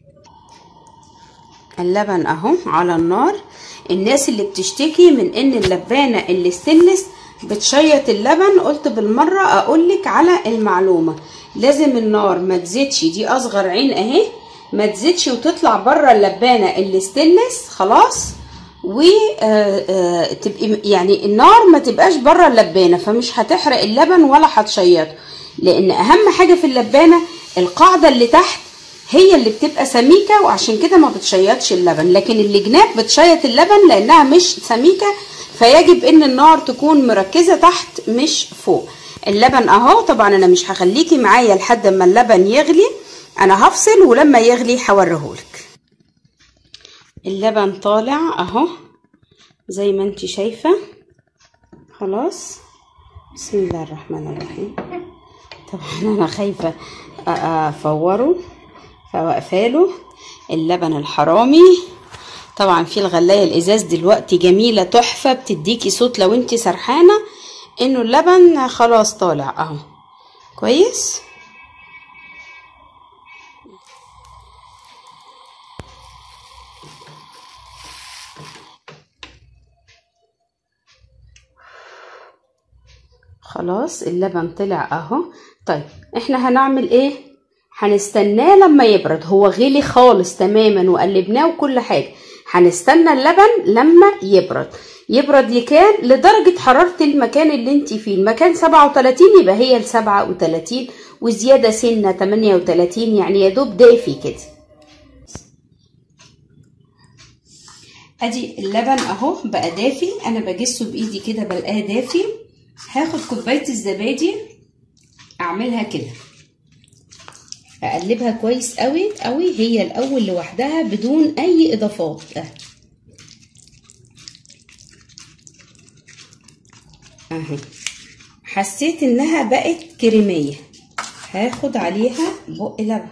اللبن اهو على النار الناس اللي بتشتكي من ان اللبانة اللي ستينلس بتشيط اللبن قلت بالمرة اقولك على المعلومة لازم النار ما تزيدش دي اصغر عين اهي ما تزيدش وتطلع بره اللبانه اللي ستينلس خلاص و تبقي يعني النار ما تبقاش بره اللبانه فمش هتحرق اللبن ولا هتشيطه لان اهم حاجه في اللبانه القاعده اللي تحت هي اللي بتبقى سميكه وعشان كده ما بتشيطش اللبن لكن اللي جناب بتشيط اللبن لانها مش سميكه فيجب ان النار تكون مركزه تحت مش فوق اللبن اهو طبعا انا مش هخليكي معايا لحد ما اللبن يغلي انا هفصل ولما يغلي هوريهولك اللبن طالع اهو زي ما انت شايفه خلاص بسم الله الرحمن الرحيم طبعا انا خايفه افوره فواقفاله اللبن الحرامي طبعا في الغلايه الازاز دلوقتي جميله تحفه بتديكي صوت لو انت سرحانه انه اللبن خلاص طالع اهو كويس خلاص اللبن طلع اهو طيب احنا هنعمل ايه هنستناه لما يبرد هو غلي خالص تماما وقلبناه وكل حاجه هنستنى اللبن لما يبرد يبرد لكام لدرجة حرارة المكان اللي انت فيه المكان 37 يبقى هي ال 37 وزيادة سنة 38 يعني يا دوب دافي كده ادي اللبن اهو بقى دافي انا بجسه بايدي كده بلقاه دافي هاخد كوبايه الزبادي اعملها كده اقلبها كويس قوي قوي هي الاول لوحدها بدون اي اضافات اه. اهي حسيت انها بقت كريميه هاخد عليها بق لبن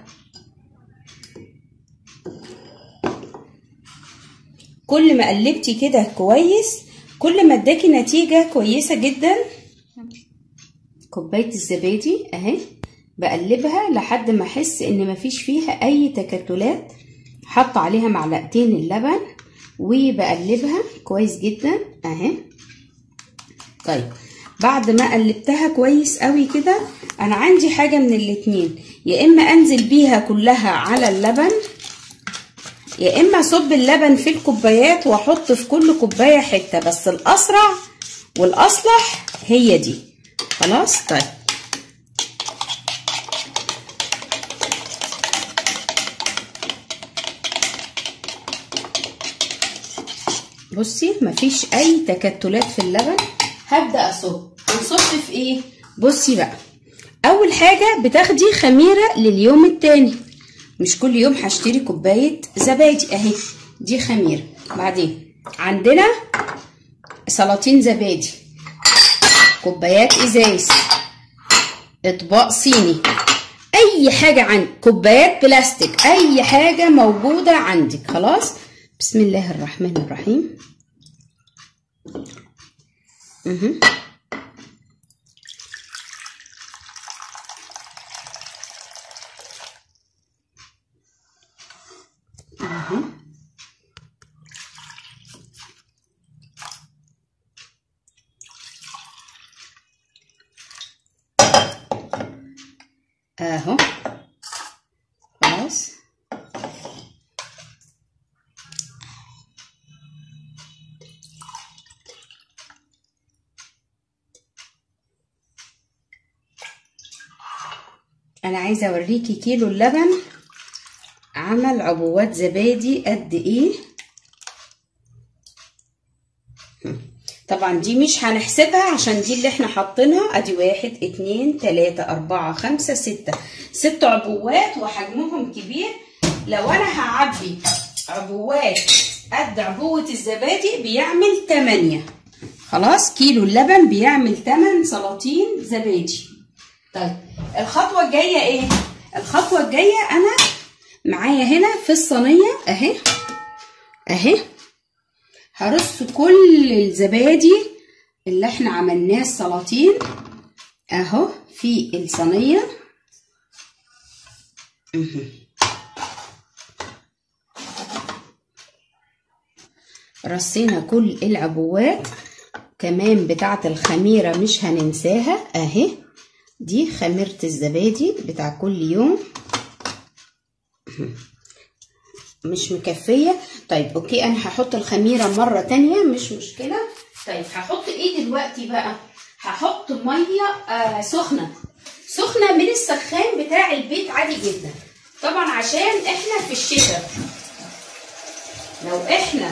كل ما قلبتي كده كويس كل ما اداكي نتيجة كويسة جدا كوباية الزبادي اهي بقلبها لحد ما احس ان مفيش فيها اي تكتلات حط عليها معلقتين اللبن وبقلبها كويس جدا اهي طيب بعد ما قلبتها كويس قوي كده انا عندي حاجة من الاتنين يا اما انزل بيها كلها على اللبن يا اما اصب اللبن في الكوبايات واحط في كل كوبايه حته بس الاسرع والاصلح هي دي خلاص طيب بصي مفيش اي تكتلات في اللبن هبدا اصب هنصب في ايه بصي بقى اول حاجه بتاخدي خميره لليوم التاني مش كل يوم هشتري كوبايه زبادي اهي دي خميره بعدين عندنا سلاطين زبادي كوبايات ازاز اطباق صيني اي حاجه عندك كوبايات بلاستيك اي حاجه موجوده عندك خلاص بسم الله الرحمن الرحيم اها اهو اهو خلاص انا عايزه اوريكي كيلو اللبن عمل عبوات زبادي قد ايه طبعا دي مش هنحسبها عشان دي اللي احنا حاطينها ادي واحد اتنين تلاتة اربعة خمسة ستة ست عبوات وحجمهم كبير لو انا هعبي عبوات قد عبوة الزبادي بيعمل تمانية خلاص كيلو اللبن بيعمل تمن سلاطين زبادي طيب الخطوة الجاية ايه الخطوة الجاية انا معايا هنا في الصينية اهي اهي هرص كل الزبادي اللي احنا عملناه السلاطين اهو في الصينية رصينا كل العبوات كمان بتاعة الخميرة مش هننساها اهي دي خميرة الزبادي بتاع كل يوم مش مكفية طيب اوكي انا هحط الخميرة مرة تانية مش مشكلة طيب هحط ايه دلوقتي بقى هحط مية آه سخنة سخنة من السخان بتاع البيت عادي جدا طبعا عشان احنا في الشتاء لو احنا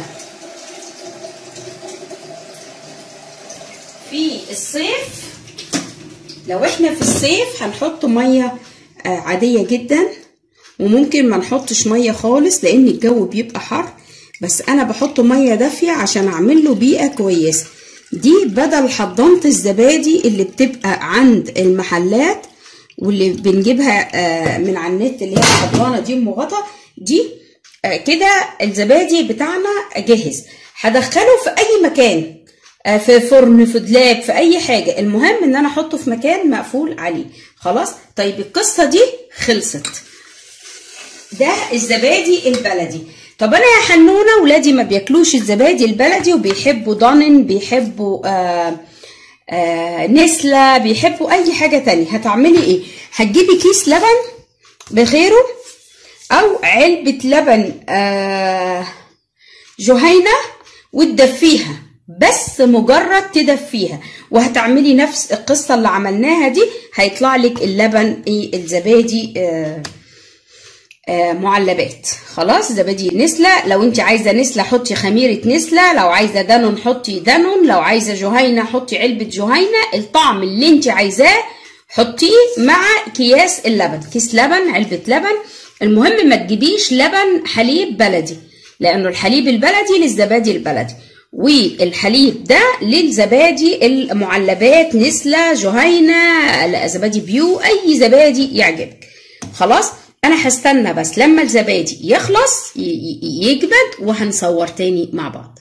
في الصيف لو احنا في الصيف هنحط ميه آه عاديه جدا وممكن ما نحطش ميه خالص لان الجو بيبقى حر بس انا بحط ميه دافيه عشان اعمل له بيئه كويسه دي بدل حضانه الزبادي اللي بتبقى عند المحلات واللي بنجيبها آه من على النت اللي هي الحضانه دي ام غطا دي آه كده الزبادي بتاعنا جاهز هدخله في اي مكان في فرن في دولاب في اي حاجه المهم ان انا احطه في مكان مقفول عليه خلاص طيب القصه دي خلصت ده الزبادي البلدي طب انا يا حنونه ولادي ما بياكلوش الزبادي البلدي وبيحبوا ضانن بيحبوا آه آه نسلة بيحبوا اي حاجة تانية هتعملي ايه هتجيبي كيس لبن بخيره او علبة لبن آه جهينة وتدفيها بس مجرد تدفيها وهتعملي نفس القصة اللي عملناها دي هيطلع لك اللبن ايه الزبادي آه آه معلبات خلاص زبادي نسلة لو انت عايزة نسلة حطي خميرة نسلة لو عايزة دانون حطي دانون لو عايزة جهينة حطي علبة جهينة الطعم اللي انت عايزاه حطيه مع اكياس اللبن كيس لبن علبة لبن المهم ما تجيبيش لبن حليب بلدي لانه الحليب البلدي للزبادي البلدي والحليب ده للزبادي المعلبات نسلة جهينة لا، زبادي بيو اي زبادي يعجبك خلاص انا هستنى بس لما الزبادي يخلص ي- ي- يجمد وهنصور تاني مع بعض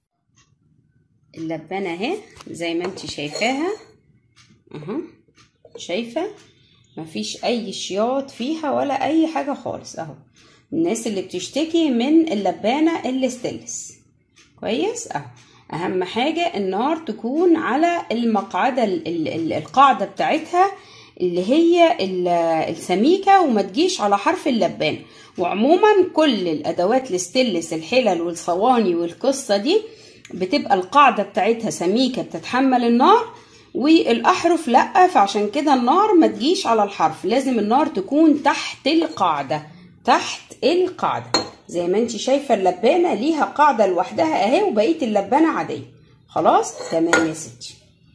اللبانة اهي زي ما انت شايفاها اهو شايفة مفيش اي شياط فيها ولا اي حاجة خالص اهو الناس اللي بتشتكي من اللبانة الستيلس كويس اهو اهم حاجة النار تكون على المقعدة ال- ال- ال- القاعدة بتاعتها اللي هي ال- السميكة وما تجيش على حرف اللبان وعموما كل الادوات الستيلس الحلل والصواني والقصة دي بتبقى القاعدة بتاعتها سميكة بتتحمل النار والاحرف لا فعشان كده النار ما تجيش على الحرف لازم النار تكون تحت القاعدة تحت القاعدة زي ما انت شايفة اللبانة ليها قاعدة لوحدها اهي وبقية اللبانة عادية خلاص تمام يا ستي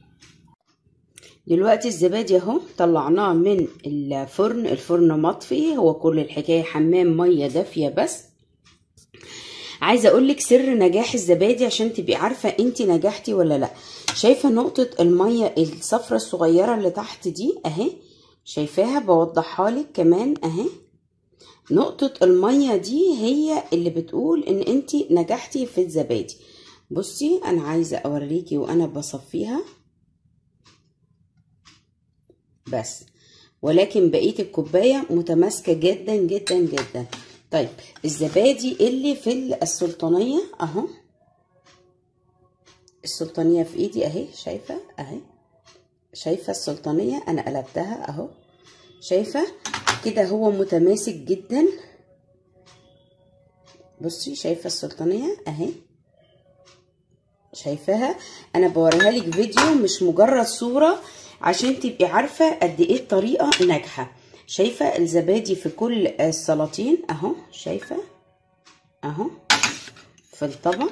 دلوقتي الزبادي اهو طلعناه من الفرن الفرن مطفي هو كل الحكاية حمام مية دافية بس عايزه اقول لك سر نجاح الزبادي عشان تبقي عارفه انت نجحتي ولا لا شايفه نقطه الميه الصفرة الصغيره اللي تحت دي اهي شايفاها بوضحها لك كمان اهي نقطه الميه دي هي اللي بتقول ان انت نجحتي في الزبادي بصي انا عايزه اوريكي وانا بصفيها بس ولكن بقيه الكوبايه متماسكه جدا جدا جدا طيب الزبادي اللي في السلطانيه اهو السلطانيه في ايدي اهي شايفه اهي شايفه السلطانيه انا قلبتها اهو شايفه كده هو متماسك جدا بصي شايفه السلطانيه اهي شايفاها انا بوريها لك فيديو مش مجرد صوره عشان تبقي عارفه قد ايه الطريقه ناجحه شايفه الزبادي في كل السلاطين اهو شايفه اهو في الطبق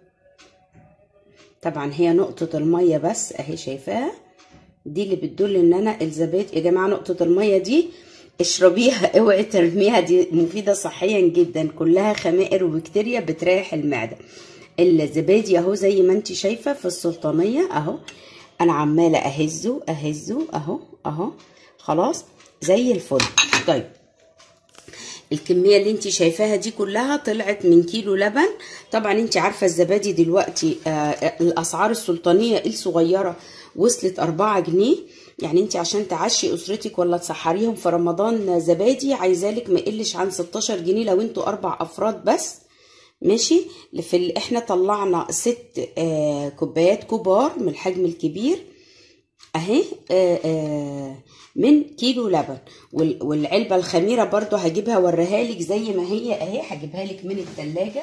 طبعا هي نقطه الميه بس اهي شايفاها دي اللي بتدل ان انا الزبادي يا جماعه نقطه الميه دي اشربيها اوعي ترميها دي مفيده صحيا جدا كلها خمائر وبكتيريا بتريح المعده الزبادي اهو زي ما انت شايفه في السلطانيه اهو انا عماله اهزه اهزه اهو اهو خلاص زي الفل طيب الكميه اللي انت شايفاها دي كلها طلعت من كيلو لبن طبعا انت عارفه الزبادي دلوقتي آه الاسعار السلطانيه الصغيره وصلت 4 جنيه يعني انت عشان تعشي اسرتك ولا تسحريهم في رمضان زبادي عايزالك ما يقلش عن 16 جنيه لو انتوا اربع افراد بس ماشي في ال... احنا طلعنا ست آه كوبايات كبار من الحجم الكبير اهي آه آه من كيلو لبن وال... والعلبة الخميرة برضو هجيبها وريها لك زي ما هي اهي هجيبها لك من التلاجة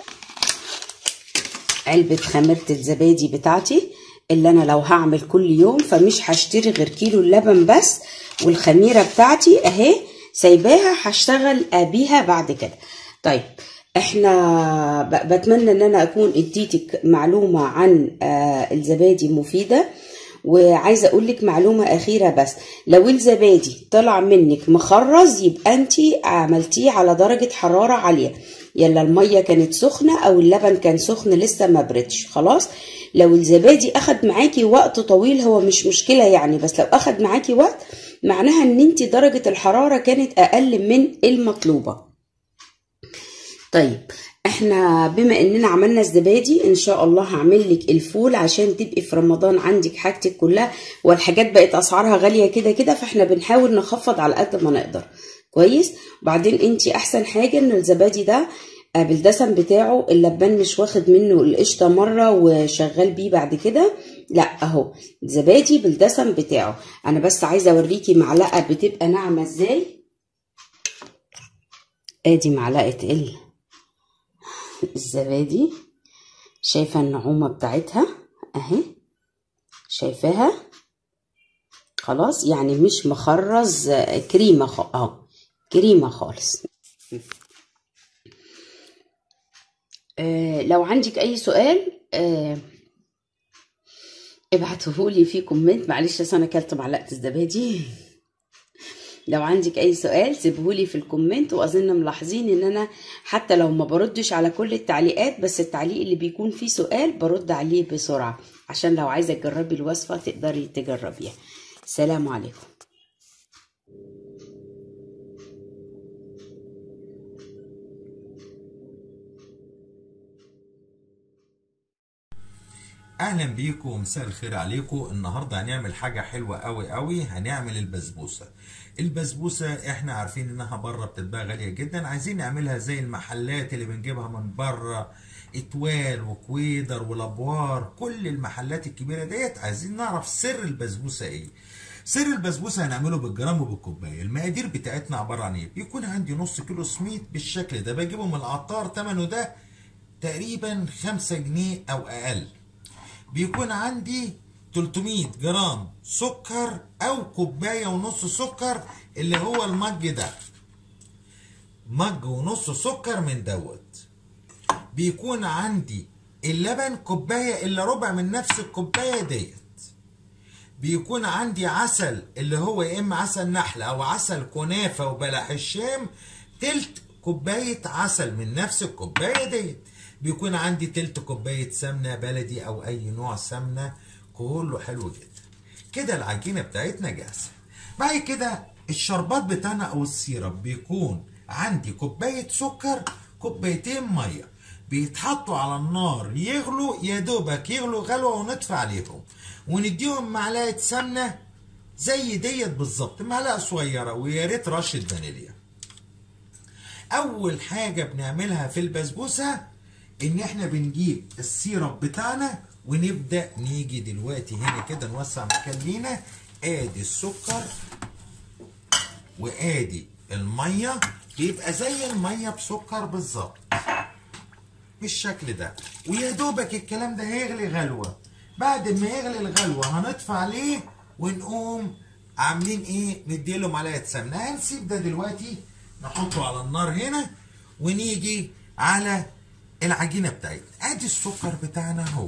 علبة خميرة الزبادي بتاعتي اللي انا لو هعمل كل يوم فمش هشتري غير كيلو اللبن بس والخميرة بتاعتي اهي سايباها هشتغل بيها بعد كده طيب احنا بتمنى ان انا اكون اديتك معلومة عن الزبادي مفيدة وعايزه اقول لك معلومه اخيره بس لو الزبادي طلع منك مخرز يبقى انت عملتيه على درجه حراره عاليه يلا الميه كانت سخنه او اللبن كان سخن لسه ما بردش خلاص لو الزبادي اخد معاكي وقت طويل هو مش مشكله يعني بس لو اخد معاكي وقت معناها ان انت درجه الحراره كانت اقل من المطلوبه طيب احنا بما اننا عملنا الزبادي ان شاء الله هعمل لك الفول عشان تبقي في رمضان عندك حاجتك كلها والحاجات بقت اسعارها غاليه كده كده فاحنا بنحاول نخفض على قد ما نقدر كويس وبعدين انت احسن حاجه ان الزبادي ده آه، بالدسم بتاعه اللبان مش واخد منه القشطة مرة وشغال بيه بعد كده لا اهو زبادي بالدسم بتاعه انا بس عايزة اوريكي معلقة بتبقى ناعمة ازاي ادي معلقة ال الزبادي شايفة النعومة بتاعتها اهي شايفاها خلاص يعني مش مخرز آه، كريمة خ... اهو كريمة خالص آه لو عندك اي سؤال آه ابعتهولي في كومنت معلش أصل انا اكلت معلقه الزبادي لو عندك اي سؤال سيبهولي في الكومنت واظن ملاحظين ان انا حتى لو ما بردش على كل التعليقات بس التعليق اللي بيكون فيه سؤال برد عليه بسرعه عشان لو عايزه تجربي الوصفه تقدري تجربيها سلام عليكم اهلا بيكم ومساء الخير عليكم النهارده هنعمل حاجه حلوه قوي قوي هنعمل البسبوسه البسبوسه احنا عارفين انها بره بتتباع غاليه جدا عايزين نعملها زي المحلات اللي بنجيبها من بره اتوال وكويدر ولابوار كل المحلات الكبيره ديت عايزين نعرف سر البسبوسه ايه سر البسبوسه هنعمله بالجرام وبالكوبايه المقادير بتاعتنا عباره عن ايه بيكون عندي نص كيلو سميد بالشكل ده بجيبه من العطار ثمنه ده تقريبا 5 جنيه او اقل بيكون عندي 300 جرام سكر او كوبايه ونص سكر اللي هو المج ده مج ونص سكر من دوت بيكون عندي اللبن كوبايه الا ربع من نفس الكوبايه ديت بيكون عندي عسل اللي هو يا اما عسل نحل او عسل كنافه وبلح الشام تلت كوبايه عسل من نفس الكوبايه ديت بيكون عندي تلت كوبايه سمنه بلدي او اي نوع سمنه كله حلو جدا كده العجينه بتاعتنا جاهزه بعد كده الشربات بتاعنا او السيرب بيكون عندي كوبايه سكر كوبايتين ميه بيتحطوا على النار يغلوا يا دوبك يغلوا غلوه ونطفي عليهم ونديهم معلقه سمنه زي ديت بالظبط معلقه صغيره ويا ريت رشه فانيليا اول حاجه بنعملها في البسبوسه ان احنا بنجيب السيرب بتاعنا ونبدا نيجي دلوقتي هنا كده نوسع مكان لينا ادي السكر وادي الميه بيبقى زي الميه بسكر بالظبط بالشكل ده ويا دوبك الكلام ده هيغلي غلوه بعد ما يغلي الغلوه هنطفي عليه ونقوم عاملين ايه نديله معلقه سمنه هنسيب ده دلوقتي نحطه على النار هنا ونيجي على العجينه بتاعتنا ادي السكر بتاعنا هو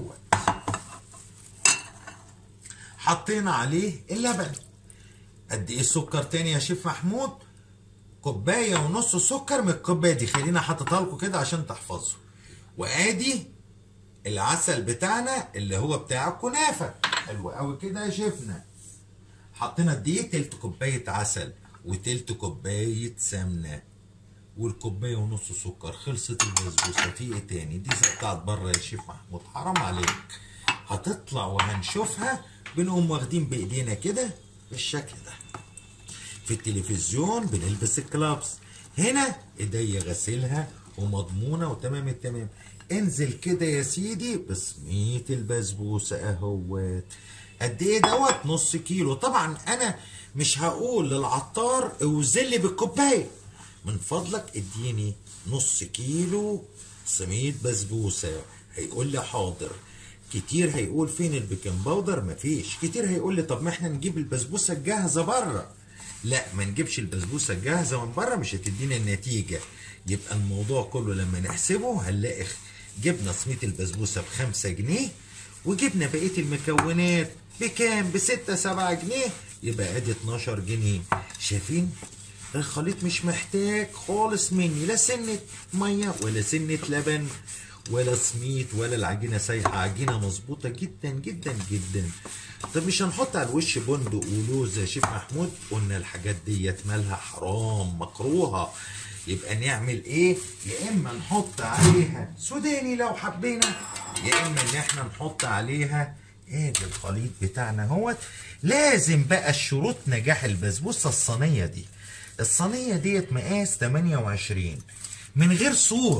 حطينا عليه اللبن قد ايه السكر تاني يا شيف محمود كوبايه ونص سكر من الكوبايه دي خلينا حاططها لكم كده عشان تحفظوا وادي العسل بتاعنا اللي هو بتاع الكنافه حلو قوي كده يا شيفنا حطينا قد ايه تلت كوبايه عسل وتلت كوبايه سمنه والكوبايه ونص سكر خلصت البسبوسه في ايه تاني دي زي بتاعت بره يا شيف محمود حرام عليك هتطلع وهنشوفها بنقوم واخدين بايدينا كده بالشكل ده في التلفزيون بنلبس الكلابس هنا ايديا غسلها ومضمونه وتمام التمام انزل كده يا سيدي بصمية البسبوسه اهوت قد ايه دوت نص كيلو طبعا انا مش هقول للعطار اوزن لي بالكوبايه من فضلك اديني نص كيلو صينيه بسبوسه هيقول لي حاضر كتير هيقول فين البيكنج باودر مفيش كتير هيقول لي طب ما احنا نجيب البسبوسه الجاهزه بره لا ما نجيبش البسبوسه الجاهزه من بره مش هتدينا النتيجه يبقى الموضوع كله لما نحسبه هنلاقي جبنا صينيه البسبوسه بخمسة جنيه وجبنا بقيه المكونات بكام بستة سبعة جنيه يبقى ادي 12 جنيه شايفين الخليط مش محتاج خالص مني لا سنة مية ولا سنة لبن ولا سميت ولا العجينة سايحة عجينة مظبوطة جدا جدا جدا طب مش هنحط على الوش بندق ولوز يا شيف محمود قلنا الحاجات ديت مالها حرام مكروهة يبقى نعمل ايه يا اما نحط عليها سوداني لو حبينا يا اما ان احنا نحط عليها ادي الخليط بتاعنا اهوت لازم بقى الشروط نجاح البسبوسه الصينيه دي الصينيه ديت مقاس 28 من غير سور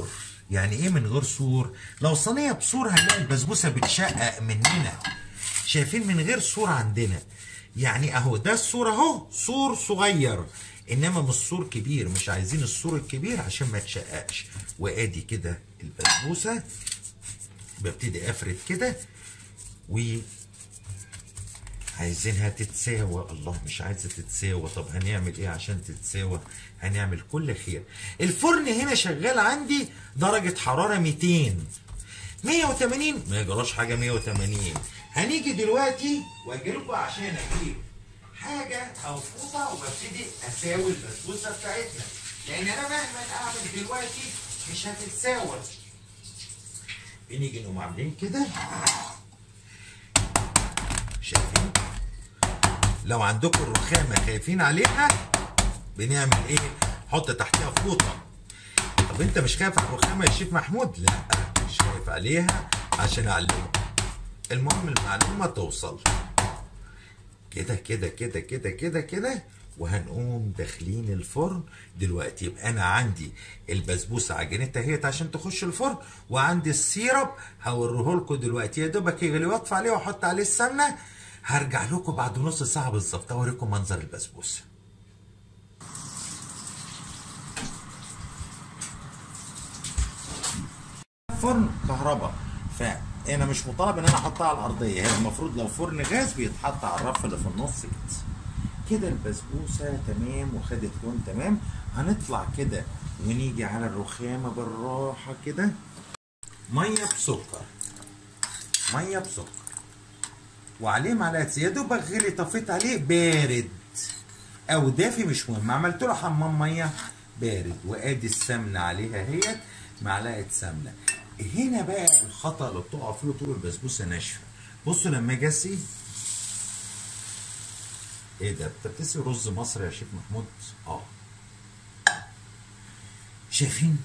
يعني ايه من غير سور لو صينيه بسور هنلاقي البسبوسه بتشقق مننا شايفين من غير سور عندنا يعني اهو ده السور اهو سور صغير انما مش سور كبير مش عايزين السور الكبير عشان ما تشققش وادي كده البسبوسه ببتدي افرد كده و عايزينها تتساوى الله مش عايزه تتساوى طب هنعمل ايه عشان تتساوى هنعمل كل خير الفرن هنا شغال عندي درجه حراره 200 180 ما يجراش حاجه 180 هنيجي دلوقتي واجي لكم عشان اجيب حاجه او فوطه وببتدي اساوي البسبوسه بتاعتنا لان انا مهما اعمل دلوقتي مش هتتساوى بنيجي نقوم عاملين كده شايفين لو عندكم الرخامه خايفين عليها بنعمل ايه حط تحتها فوطه طب انت مش خايف على الرخامه يا شيخ محمود لا مش خايف عليها عشان اعلمك المهم المعلومه توصل كده كده كده كده كده كده وهنقوم داخلين الفرن دلوقتي يبقى انا عندي البسبوسه عجينتها اهيت عشان تخش الفرن وعندي السيرب هوريه لكم دلوقتي يا دوبك يغلي واطفي عليه واحط عليه السمنه هرجع لكم بعد نص ساعه بالظبط اوريكم منظر البسبوسه فرن كهرباء فانا مش مطالب ان انا احطها على الارضيه هي المفروض لو فرن غاز بيتحط على الرف اللي في النص كده كده البسبوسه تمام وخدت لون تمام هنطلع كده ونيجي على الرخامه بالراحه كده ميه بسكر ميه بسكر وعليه معلقه زيت. يا دوبك غلي طفيت عليه بارد او دافي مش مهم عملت له حمام ميه بارد وادي السمنه عليها اهيت معلقه سمنه هنا بقى الخطا اللي بتقع فيه طول البسبوسه ناشفه بصوا لما اجي اسقي ايه ده انت بتسقي رز مصر يا شيخ محمود اه شايفين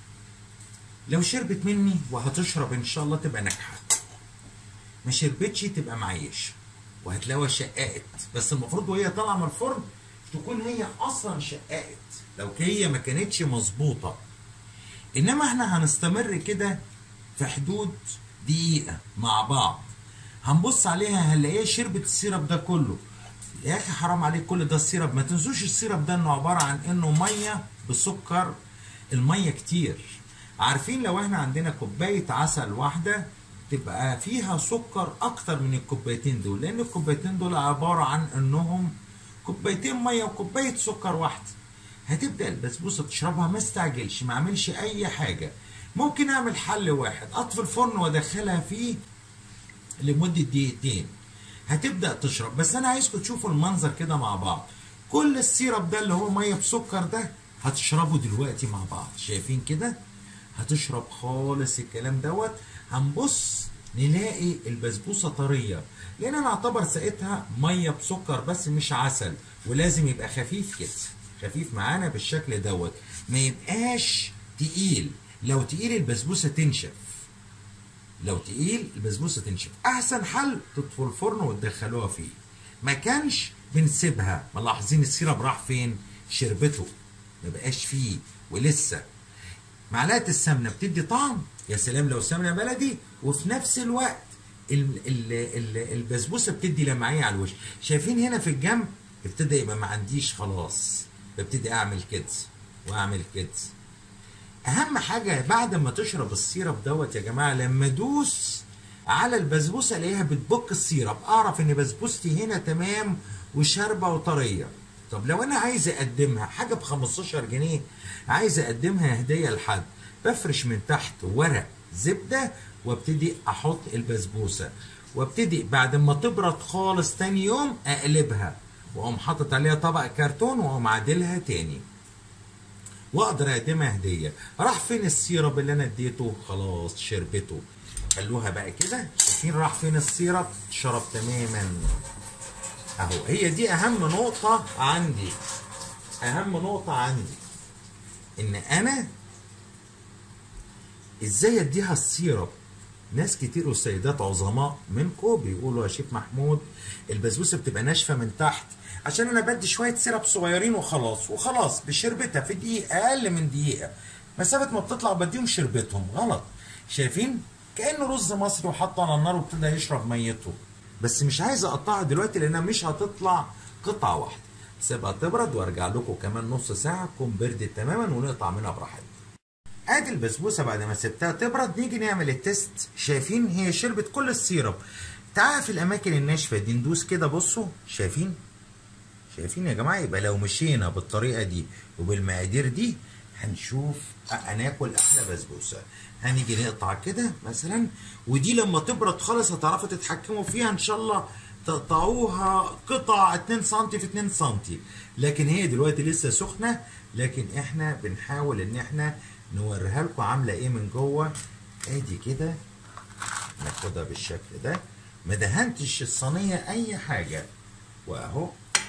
لو شربت مني وهتشرب ان شاء الله تبقى ناجحه ما شربتش تبقى معيش وهتلاقيها شققت بس المفروض وهي طالعه من الفرن تكون هي اصلا شققت لو هي ما كانتش مظبوطه انما احنا هنستمر كده في حدود دقيقه مع بعض هنبص عليها هنلاقيها شربت السيرب ده كله يا اخي حرام عليك كل ده السيرب ما تنسوش السيرب ده انه عباره عن انه ميه بسكر الميه كتير عارفين لو احنا عندنا كوبايه عسل واحده تبقى فيها سكر اكتر من الكوبايتين دول لان الكوبايتين دول عباره عن انهم كوبايتين ميه وكوبايه سكر واحده هتبدا البسبوسه تشربها ما استعجلش ما اعملش اي حاجه ممكن اعمل حل واحد اطفي الفرن وادخلها فيه لمده دقيقتين هتبدا تشرب بس انا عايزكم تشوفوا المنظر كده مع بعض كل السيرب ده اللي هو ميه بسكر ده هتشربه دلوقتي مع بعض شايفين كده هتشرب خالص الكلام دوت هنبص نلاقي البسبوسه طريه لان انا اعتبر ساقتها ميه بسكر بس مش عسل ولازم يبقى خفيف كده خفيف معانا بالشكل دوت ما يبقاش تقيل لو تقيل البسبوسه تنشف لو تقيل البسبوسه تنشف احسن حل تطفوا الفرن وتدخلوها فيه ما كانش بنسيبها ملاحظين السيرب راح فين شربته ما بقاش فيه ولسه معلقه السمنه بتدي طعم يا سلام لو سمنه بلدي وفي نفس الوقت ال- ال- ال- البسبوسه بتدي لمعيه على الوش شايفين هنا في الجنب ابتدى يبقى ما عنديش خلاص ببتدي اعمل كده واعمل كده اهم حاجه بعد ما تشرب السيرب دوت يا جماعه لما ادوس على البسبوسه الاقيها بتبك السيرب اعرف ان بسبوستي هنا تمام وشاربه وطريه طب لو انا عايز اقدمها حاجه ب 15 جنيه عايز اقدمها هديه لحد بفرش من تحت ورق زبده وابتدي احط البسبوسه وابتدي بعد ما تبرد خالص تاني يوم اقلبها واقوم حاطط عليها طبق كرتون واقوم عادلها تاني واقدر اقدمها هديه راح فين السيرب اللي انا اديته خلاص شربته خلوها بقى كده شايفين راح فين السيرب شرب تماما اهو هي دي اهم نقطه عندي اهم نقطه عندي ان انا ازاي اديها السيرب ناس كتير والسيدات عظماء منكم بيقولوا يا شيخ محمود البسبوسه بتبقى ناشفه من تحت عشان انا بدي شويه سيرب صغيرين وخلاص وخلاص بشربتها في دقيقه اقل من دقيقه مسافه ما بتطلع بديهم شربتهم غلط شايفين كانه رز مصري وحطه على النار وابتدى يشرب ميته بس مش عايز اقطعها دلوقتي لانها مش هتطلع قطعه واحده سيبها تبرد وارجع لكم كمان نص ساعه تكون بردت تماما ونقطع منها براحتنا ادي البسبوسه بعد ما سبتها تبرد نيجي نعمل التيست شايفين هي شربت كل السيرب تعال في الاماكن الناشفه دي ندوس كده بصوا شايفين شايفين يا جماعه يبقى لو مشينا بالطريقه دي وبالمقادير دي هنشوف هناكل احلى بسبوسه هنيجي نقطع كده مثلا ودي لما تبرد خالص هتعرفوا تتحكموا فيها ان شاء الله تقطعوها قطع 2 سم في 2 سم لكن هي دلوقتي لسه سخنه لكن احنا بنحاول ان احنا نوريها لكم عامله ايه من جوه ادي كده ناخدها بالشكل ده ما دهنتش الصينيه اي حاجه واهو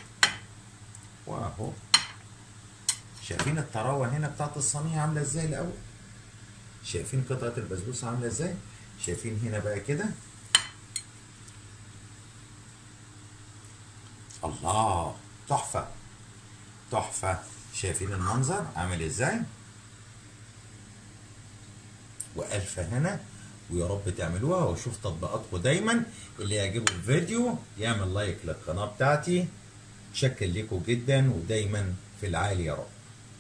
واهو شايفين الطراوه هنا بتاعت الصينيه عامله ازاي الاول شايفين قطعه البسبوسه عامله ازاي شايفين هنا بقى كده الله تحفه تحفه شايفين المنظر عامل ازاي والف هنا ويا رب تعملوها واشوف تطبيقاتكم دايما اللي يعجبه الفيديو يعمل لايك للقناه بتاعتي شكر لكم جدا ودايما في العالي يا رب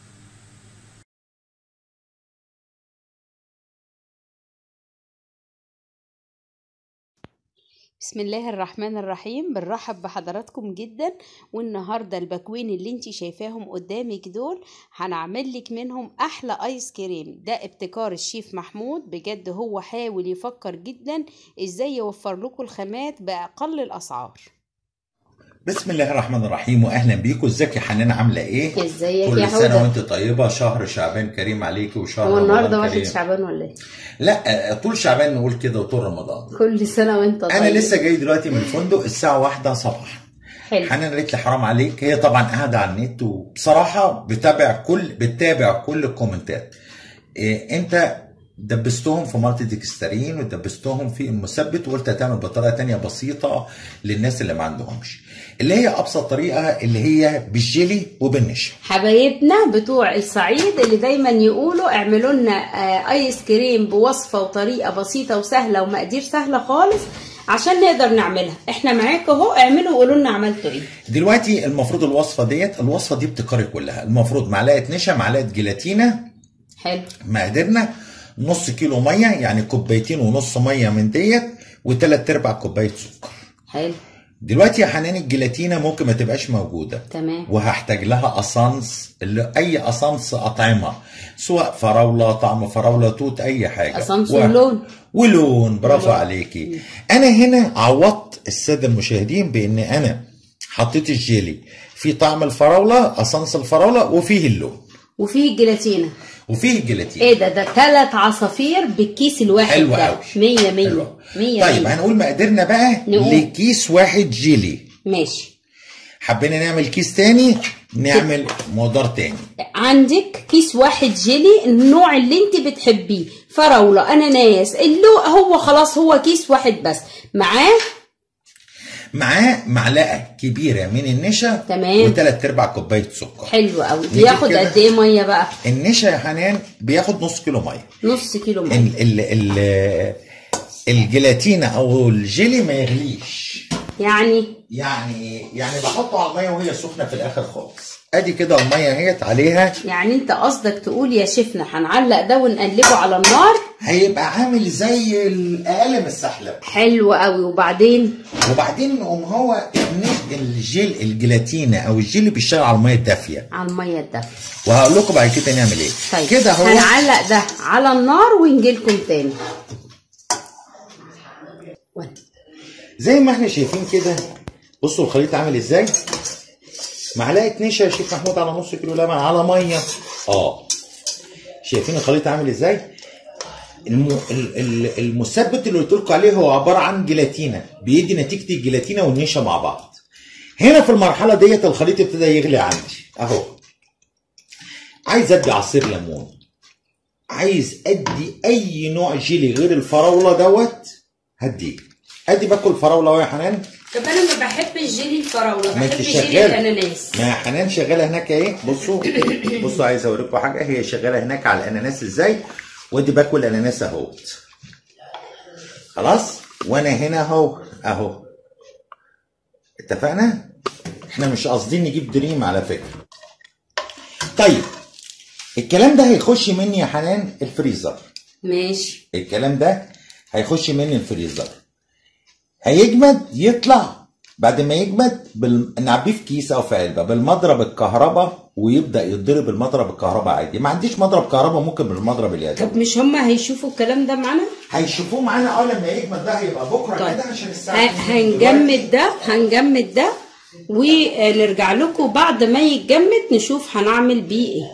بسم الله الرحمن الرحيم بنرحب بحضراتكم جدا والنهارده البكوين اللي انت شايفاهم قدامك دول هنعمل لك منهم احلى ايس كريم ده ابتكار الشيف محمود بجد هو حاول يفكر جدا ازاي يوفر لكم الخامات باقل الاسعار بسم الله الرحمن الرحيم واهلا بيكم ازيك يا حنان عامله ايه ازيك كل يا سنه هدى وانت طيبه شهر شعبان كريم عليكي وشهر هو النهارده رمضان واحد كريم شعبان ولا ايه لا آه، طول شعبان نقول كده وطول رمضان كل سنه وانت طيب انا لسه جاي دلوقتي من الفندق الساعه واحدة صباحا حلو حنان قالت لي حرام عليك هي طبعا قاعده على النت وبصراحه بتابع كل بتتابع كل الكومنتات إيه انت دبستهم في مالتي ديكسترين ودبستهم في المثبت وقلت هتعمل بطريقه تانية بسيطه للناس اللي ما عندهمش اللي هي ابسط طريقه اللي هي بالجيلي وبالنشا حبايبنا بتوع الصعيد اللي دايما يقولوا اعملوا لنا آه، ايس كريم بوصفه وطريقه بسيطه وسهله ومقادير سهله خالص عشان نقدر نعملها احنا معاكم اهو اعملوا وقولوا لنا عملتوا ايه دلوقتي المفروض الوصفه ديت الوصفه دي ابتكاري كلها المفروض معلقه نشا معلقه جيلاتينا حلو مقاديرنا نص كيلو ميه يعني كوبايتين ونص ميه من ديت وثلاث ارباع كوبايه سكر حلو دلوقتي يا حنان الجيلاتينا ممكن ما تبقاش موجوده تمام وهحتاج لها اسانس اللي اي اسانس اطعمه سواء فراوله طعم فراوله توت اي حاجه اسانس و- ولون ولون برافو ولون. عليكي انا هنا عوضت الساده المشاهدين بان انا حطيت الجيلي في طعم الفراوله اسانس الفراوله وفيه اللون وفيه الجيلاتينا وفيه الجيلاتين ايه ده ده ثلاث عصافير بالكيس الواحد حلو ده قوي 100 حلو 100 أوي. 100 طيب 100 هنقول مقاديرنا بقى نقول. لكيس واحد جيلي ماشي حبينا نعمل كيس تاني نعمل مقدار تاني عندك كيس واحد جيلي النوع اللي انت بتحبيه فراوله اناناس اللو هو خلاص هو كيس واحد بس معاه معاه معلقه كبيره من النشا تمام. وثلاث ارباع كوبايه سكر حلو قوي نجيب بياخد كده. قد ايه ميه بقى النشا يا حنان بياخد نص كيلو ميه نص كيلو ميه ال ال ال الجيلاتينا او الجيلي ما يغليش يعني يعني يعني بحطه على الميه وهي سخنه في الاخر خالص ادي كده الميه اهيت عليها يعني انت قصدك تقول يا شيفنا هنعلق ده ونقلبه على النار هيبقى عامل زي الاقل من السحلب حلو قوي وبعدين وبعدين نقوم هو الن- الجيل الجيلاتينا او الجيلي بيشتغل على الميه الدافيه على الميه الدافيه وهقول لكم بعد كده نعمل ايه طيب كده هو هنعلق ده على النار ونجيلكم تاني زي ما احنا شايفين كده بصوا الخليط عامل ازاي معلقه نشا يا شيخ محمود على نص كيلو لبن على ميه اه شايفين الخليط عامل ازاي الم... ال- ال- المثبت اللي قلت لكم عليه هو عباره عن جيلاتينا بيدي نتيجه الجيلاتينا والنشا مع بعض هنا في المرحله ديت الخليط ابتدى يغلي عندي اهو عايز ادي عصير ليمون عايز ادي اي نوع جيلي غير الفراوله دوت هديه ادي باكل فراوله أهو يا حنان طب انا ما بحبش جيلي الفراوله ما انت بحب جيلي شغالة. الاناناس ما حنان شغاله هناك اهي بصوا بصوا عايز اوريكم حاجه هي شغاله هناك على الاناناس ازاي وادي باكل اناناس اهوت خلاص وانا هنا اهو اهو اتفقنا احنا مش قاصدين نجيب دريم على فكره طيب الكلام ده هيخش مني يا حنان الفريزر ماشي الكلام ده هيخش مني الفريزر هيجمد يطلع بعد ما يجمد بال... نعبيه في كيس او في علبه بالمضرب الكهرباء ويبدا يتضرب المضرب الكهرباء عادي ما عنديش مضرب كهرباء ممكن بالمضرب اليدوي طب مش هما هيشوفوا الكلام ده معانا هيشوفوه معانا اه لما يجمد ده هيبقى بكره طيب كده عشان الساعه ه- هنجمد ده هنجمد ده ونرجع لكم بعد ما يتجمد نشوف هنعمل بيه ايه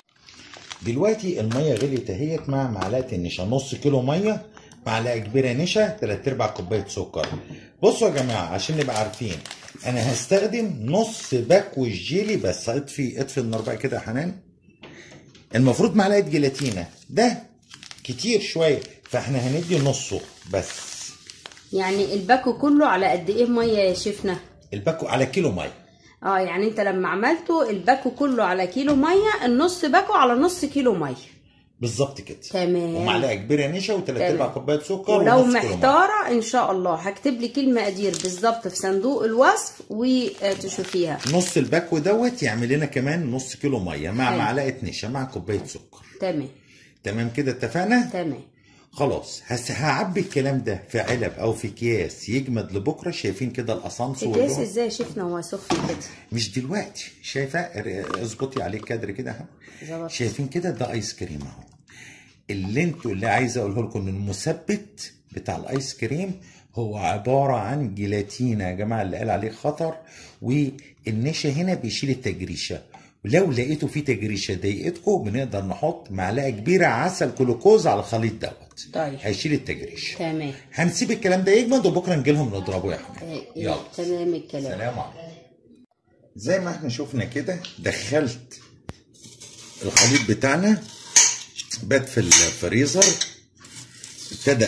دلوقتي الميه غليت اهيت مع معلقه النشا نص كيلو ميه معلقه كبيره نشا تلات ارباع كوبايه سكر بصوا يا جماعه عشان نبقى عارفين انا هستخدم نص باكو الجيلي بس اطفي اطفي النار بقى كده يا حنان المفروض معلقه جيلاتينا ده كتير شويه فاحنا هندي نصه بس يعني الباكو كله على قد ايه ميه يا شيفنا الباكو على كيلو ميه اه يعني انت لما عملته الباكو كله على كيلو ميه النص باكو على نص كيلو ميه بالظبط كده تمام. ومعلقه كبيره نشا وثلاث تمام. ارباع كوبايه سكر ولو ونص كيلو مية. محتاره ان شاء الله هكتب لك المقادير بالظبط في صندوق الوصف وتشوفيها نص الباكو دوت يعمل لنا كمان نص كيلو ميه مع حلو. معلقه نشا مع كوبايه سكر تمام تمام كده اتفقنا تمام خلاص هس هعبي الكلام ده في علب او في اكياس يجمد لبكره شايفين كده الاسانس الكاس واللون ازاي شفنا هو سخن كده مش دلوقتي شايفه ار- اظبطي عليه كادر كده اهو ظبط. شايفين كده ده ايس كريم اهو اللي انتوا اللي عايز اقوله لكم ان المثبت بتاع الايس كريم هو عباره عن جيلاتينا يا جماعه اللي قال عليه خطر والنشا هنا بيشيل التجريشه ولو لقيتوا فيه تجريشه ضايقتكم بنقدر نحط معلقه كبيره عسل جلوكوز على الخليط دوت طيب. هيشيل التجريشه تمام هنسيب الكلام ده يجمد وبكره نجي لهم نضربه يا حبيبي آه، يلا تمام الكلام سلام عليكم زي ما احنا شفنا كده دخلت الخليط بتاعنا بات في الفريزر ابتدى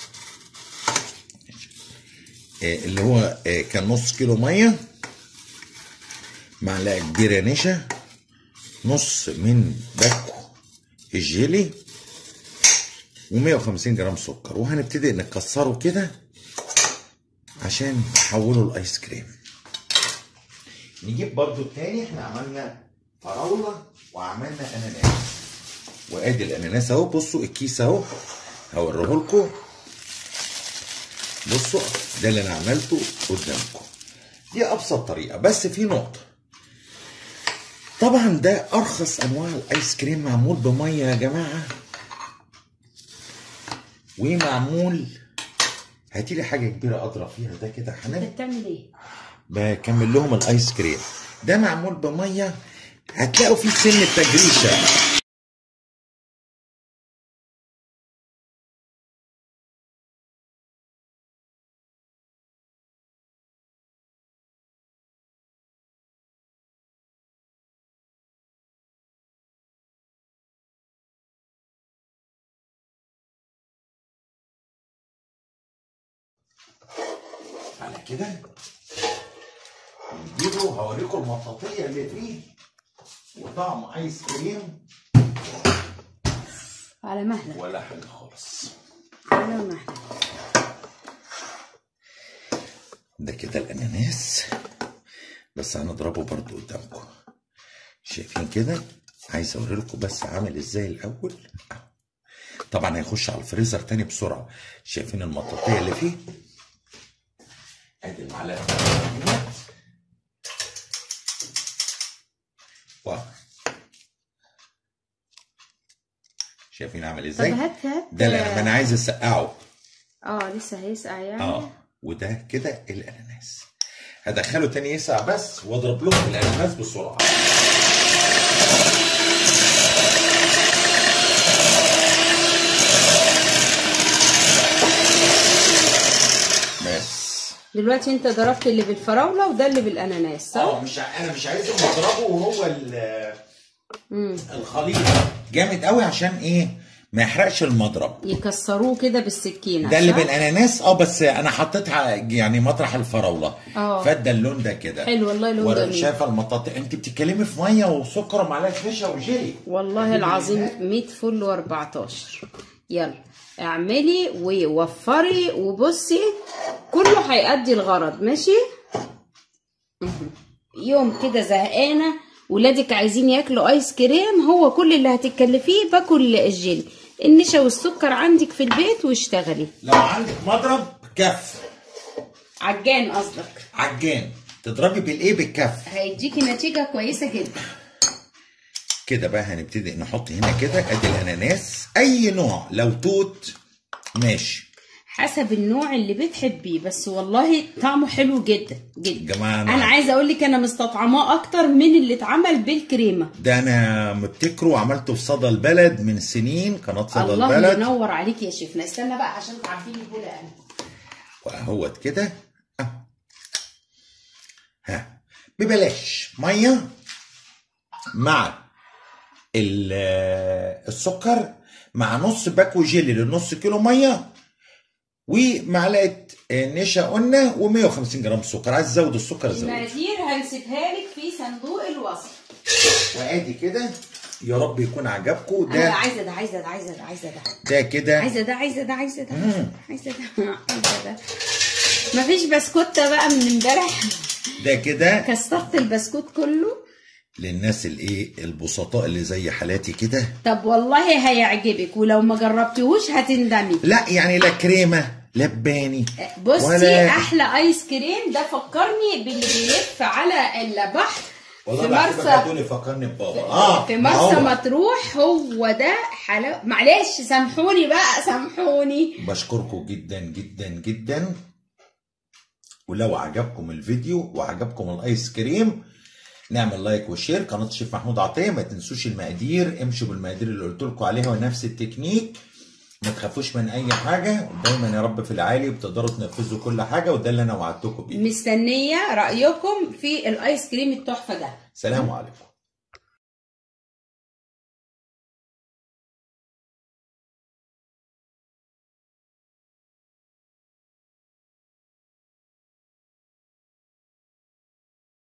آه، اللي هو آه، كان نص كيلو ميه معلقه كبيره نشا نص من باكو الجيلي و150 جرام سكر وهنبتدي نكسره كده عشان نحوله لايس كريم نجيب برضو التاني احنا عملنا فراوله وعملنا اناناس وادي الاناناس اهو بصوا الكيس اهو هوريه لكم بصوا ده اللي انا عملته قدامكم دي ابسط طريقه بس في نقطه طبعا ده ارخص انواع الايس كريم معمول بميه يا جماعه ومعمول هاتي لي حاجه كبيره اضرب فيها ده كده حنان انت بتعمل ايه بكمل لهم الايس كريم ده معمول بميه هتلاقوا فيه سن التجريشه على كده نجيبه هوريكم المطاطية اللي فيه وطعم ايس كريم على مهلك ولا حاجة خالص على مهلك ده كده الاناناس بس هنضربه برضو قدامكم شايفين كده عايز اوريلكم بس عامل ازاي الاول أهو. طبعا هيخش على الفريزر تاني بسرعه شايفين المطاطيه اللي فيه ادي المعلقه ديت. واو شايفين عامل طب ازاي هات هات ده لا انا عايز اسقعه اه لسه هيسقع يعني اه وده كده الاناناس هدخله تاني يسقع بس واضرب لهم الاناناس بسرعه بس دلوقتي انت ضربت اللي بالفراوله وده اللي بالاناناس صح؟ اه مش ع- انا مش عايزهم يضربوا وهو ال- امم الخليط جامد قوي عشان ايه ما يحرقش المضرب يكسروه كده بالسكينه ده اللي صح؟ بالاناناس اه بس انا حطيتها يعني مطرح الفراوله اه. فادى اللون ده كده حلو والله لون ورا جميل شايفه المطاطا انت بتتكلمي في ميه وسكر ومعلقه نشا وجيلي والله العظيم 100 فل و14 يلا اعملي ووفري وبصي كله هيأدي الغرض ماشي مهم. يوم كده زهقانه ولادك عايزين ياكلوا ايس كريم هو كل اللي هتتكلفيه باكل الجيلي النشا والسكر عندك في البيت واشتغلي لو عندك مضرب كف عجان قصدك عجان تضربي بالايه بالكف هيديكي نتيجه كويسه جدا كده بقى هنبتدي نحط هنا كده ادي الاناناس اي نوع لو توت ماشي حسب النوع اللي بتحبيه بس والله طعمه حلو جدا جدا جماعة انا عايزه اقول لك انا مستطعماه اكتر من اللي اتعمل بالكريمه ده انا مبتكره وعملته في صدى البلد من سنين قناه صدى الله البلد ينور عليك يا شيفنا استنى بقى عشان تعرفين البوله انا واهوت كده أهو. ها ببلاش ميه مع ال- السكر مع نص باكو جيلي لنص كيلو ميه ومعلقه نشا قلنا و150 جرام سكر عايز تزود السكر زود المقادير هنسيبها لك في صندوق الوصف وادي كده يا رب يكون عجبكم انا ده عايزه ده عايزه ده عايزه ده عايزه ده ده كده عايزه ده عايزه ده عايزه ده مم. عايزه ده عايزه ده مفيش بسكوته بقى من امبارح ده كده كسرت البسكوت كله للناس الايه البسطاء اللي زي حالاتي كده طب والله هيعجبك ولو ما جربتهوش هتندمي لا يعني لا كريمه لا باني بصي ولا- احلى ايس كريم ده فكرني باللي بيلف على البحر والله في بعتبر مرسى دول فكرني ببابا اه في ما مرسى هو. مطروح هو ده حلاوه معلش سامحوني بقى سامحوني بشكركم جدا جدا جدا ولو عجبكم الفيديو وعجبكم الايس كريم نعمل لايك وشير قناه الشيف محمود عطيه ما تنسوش المقادير امشوا بالمقادير اللي قلت لكم عليها ونفس التكنيك ما تخافوش من اي حاجه دايما يا رب في العالي بتقدروا تنفذوا كل حاجه وده اللي انا وعدتكم بيه مستنيه رايكم في الايس كريم التحفه ده سلام عليكم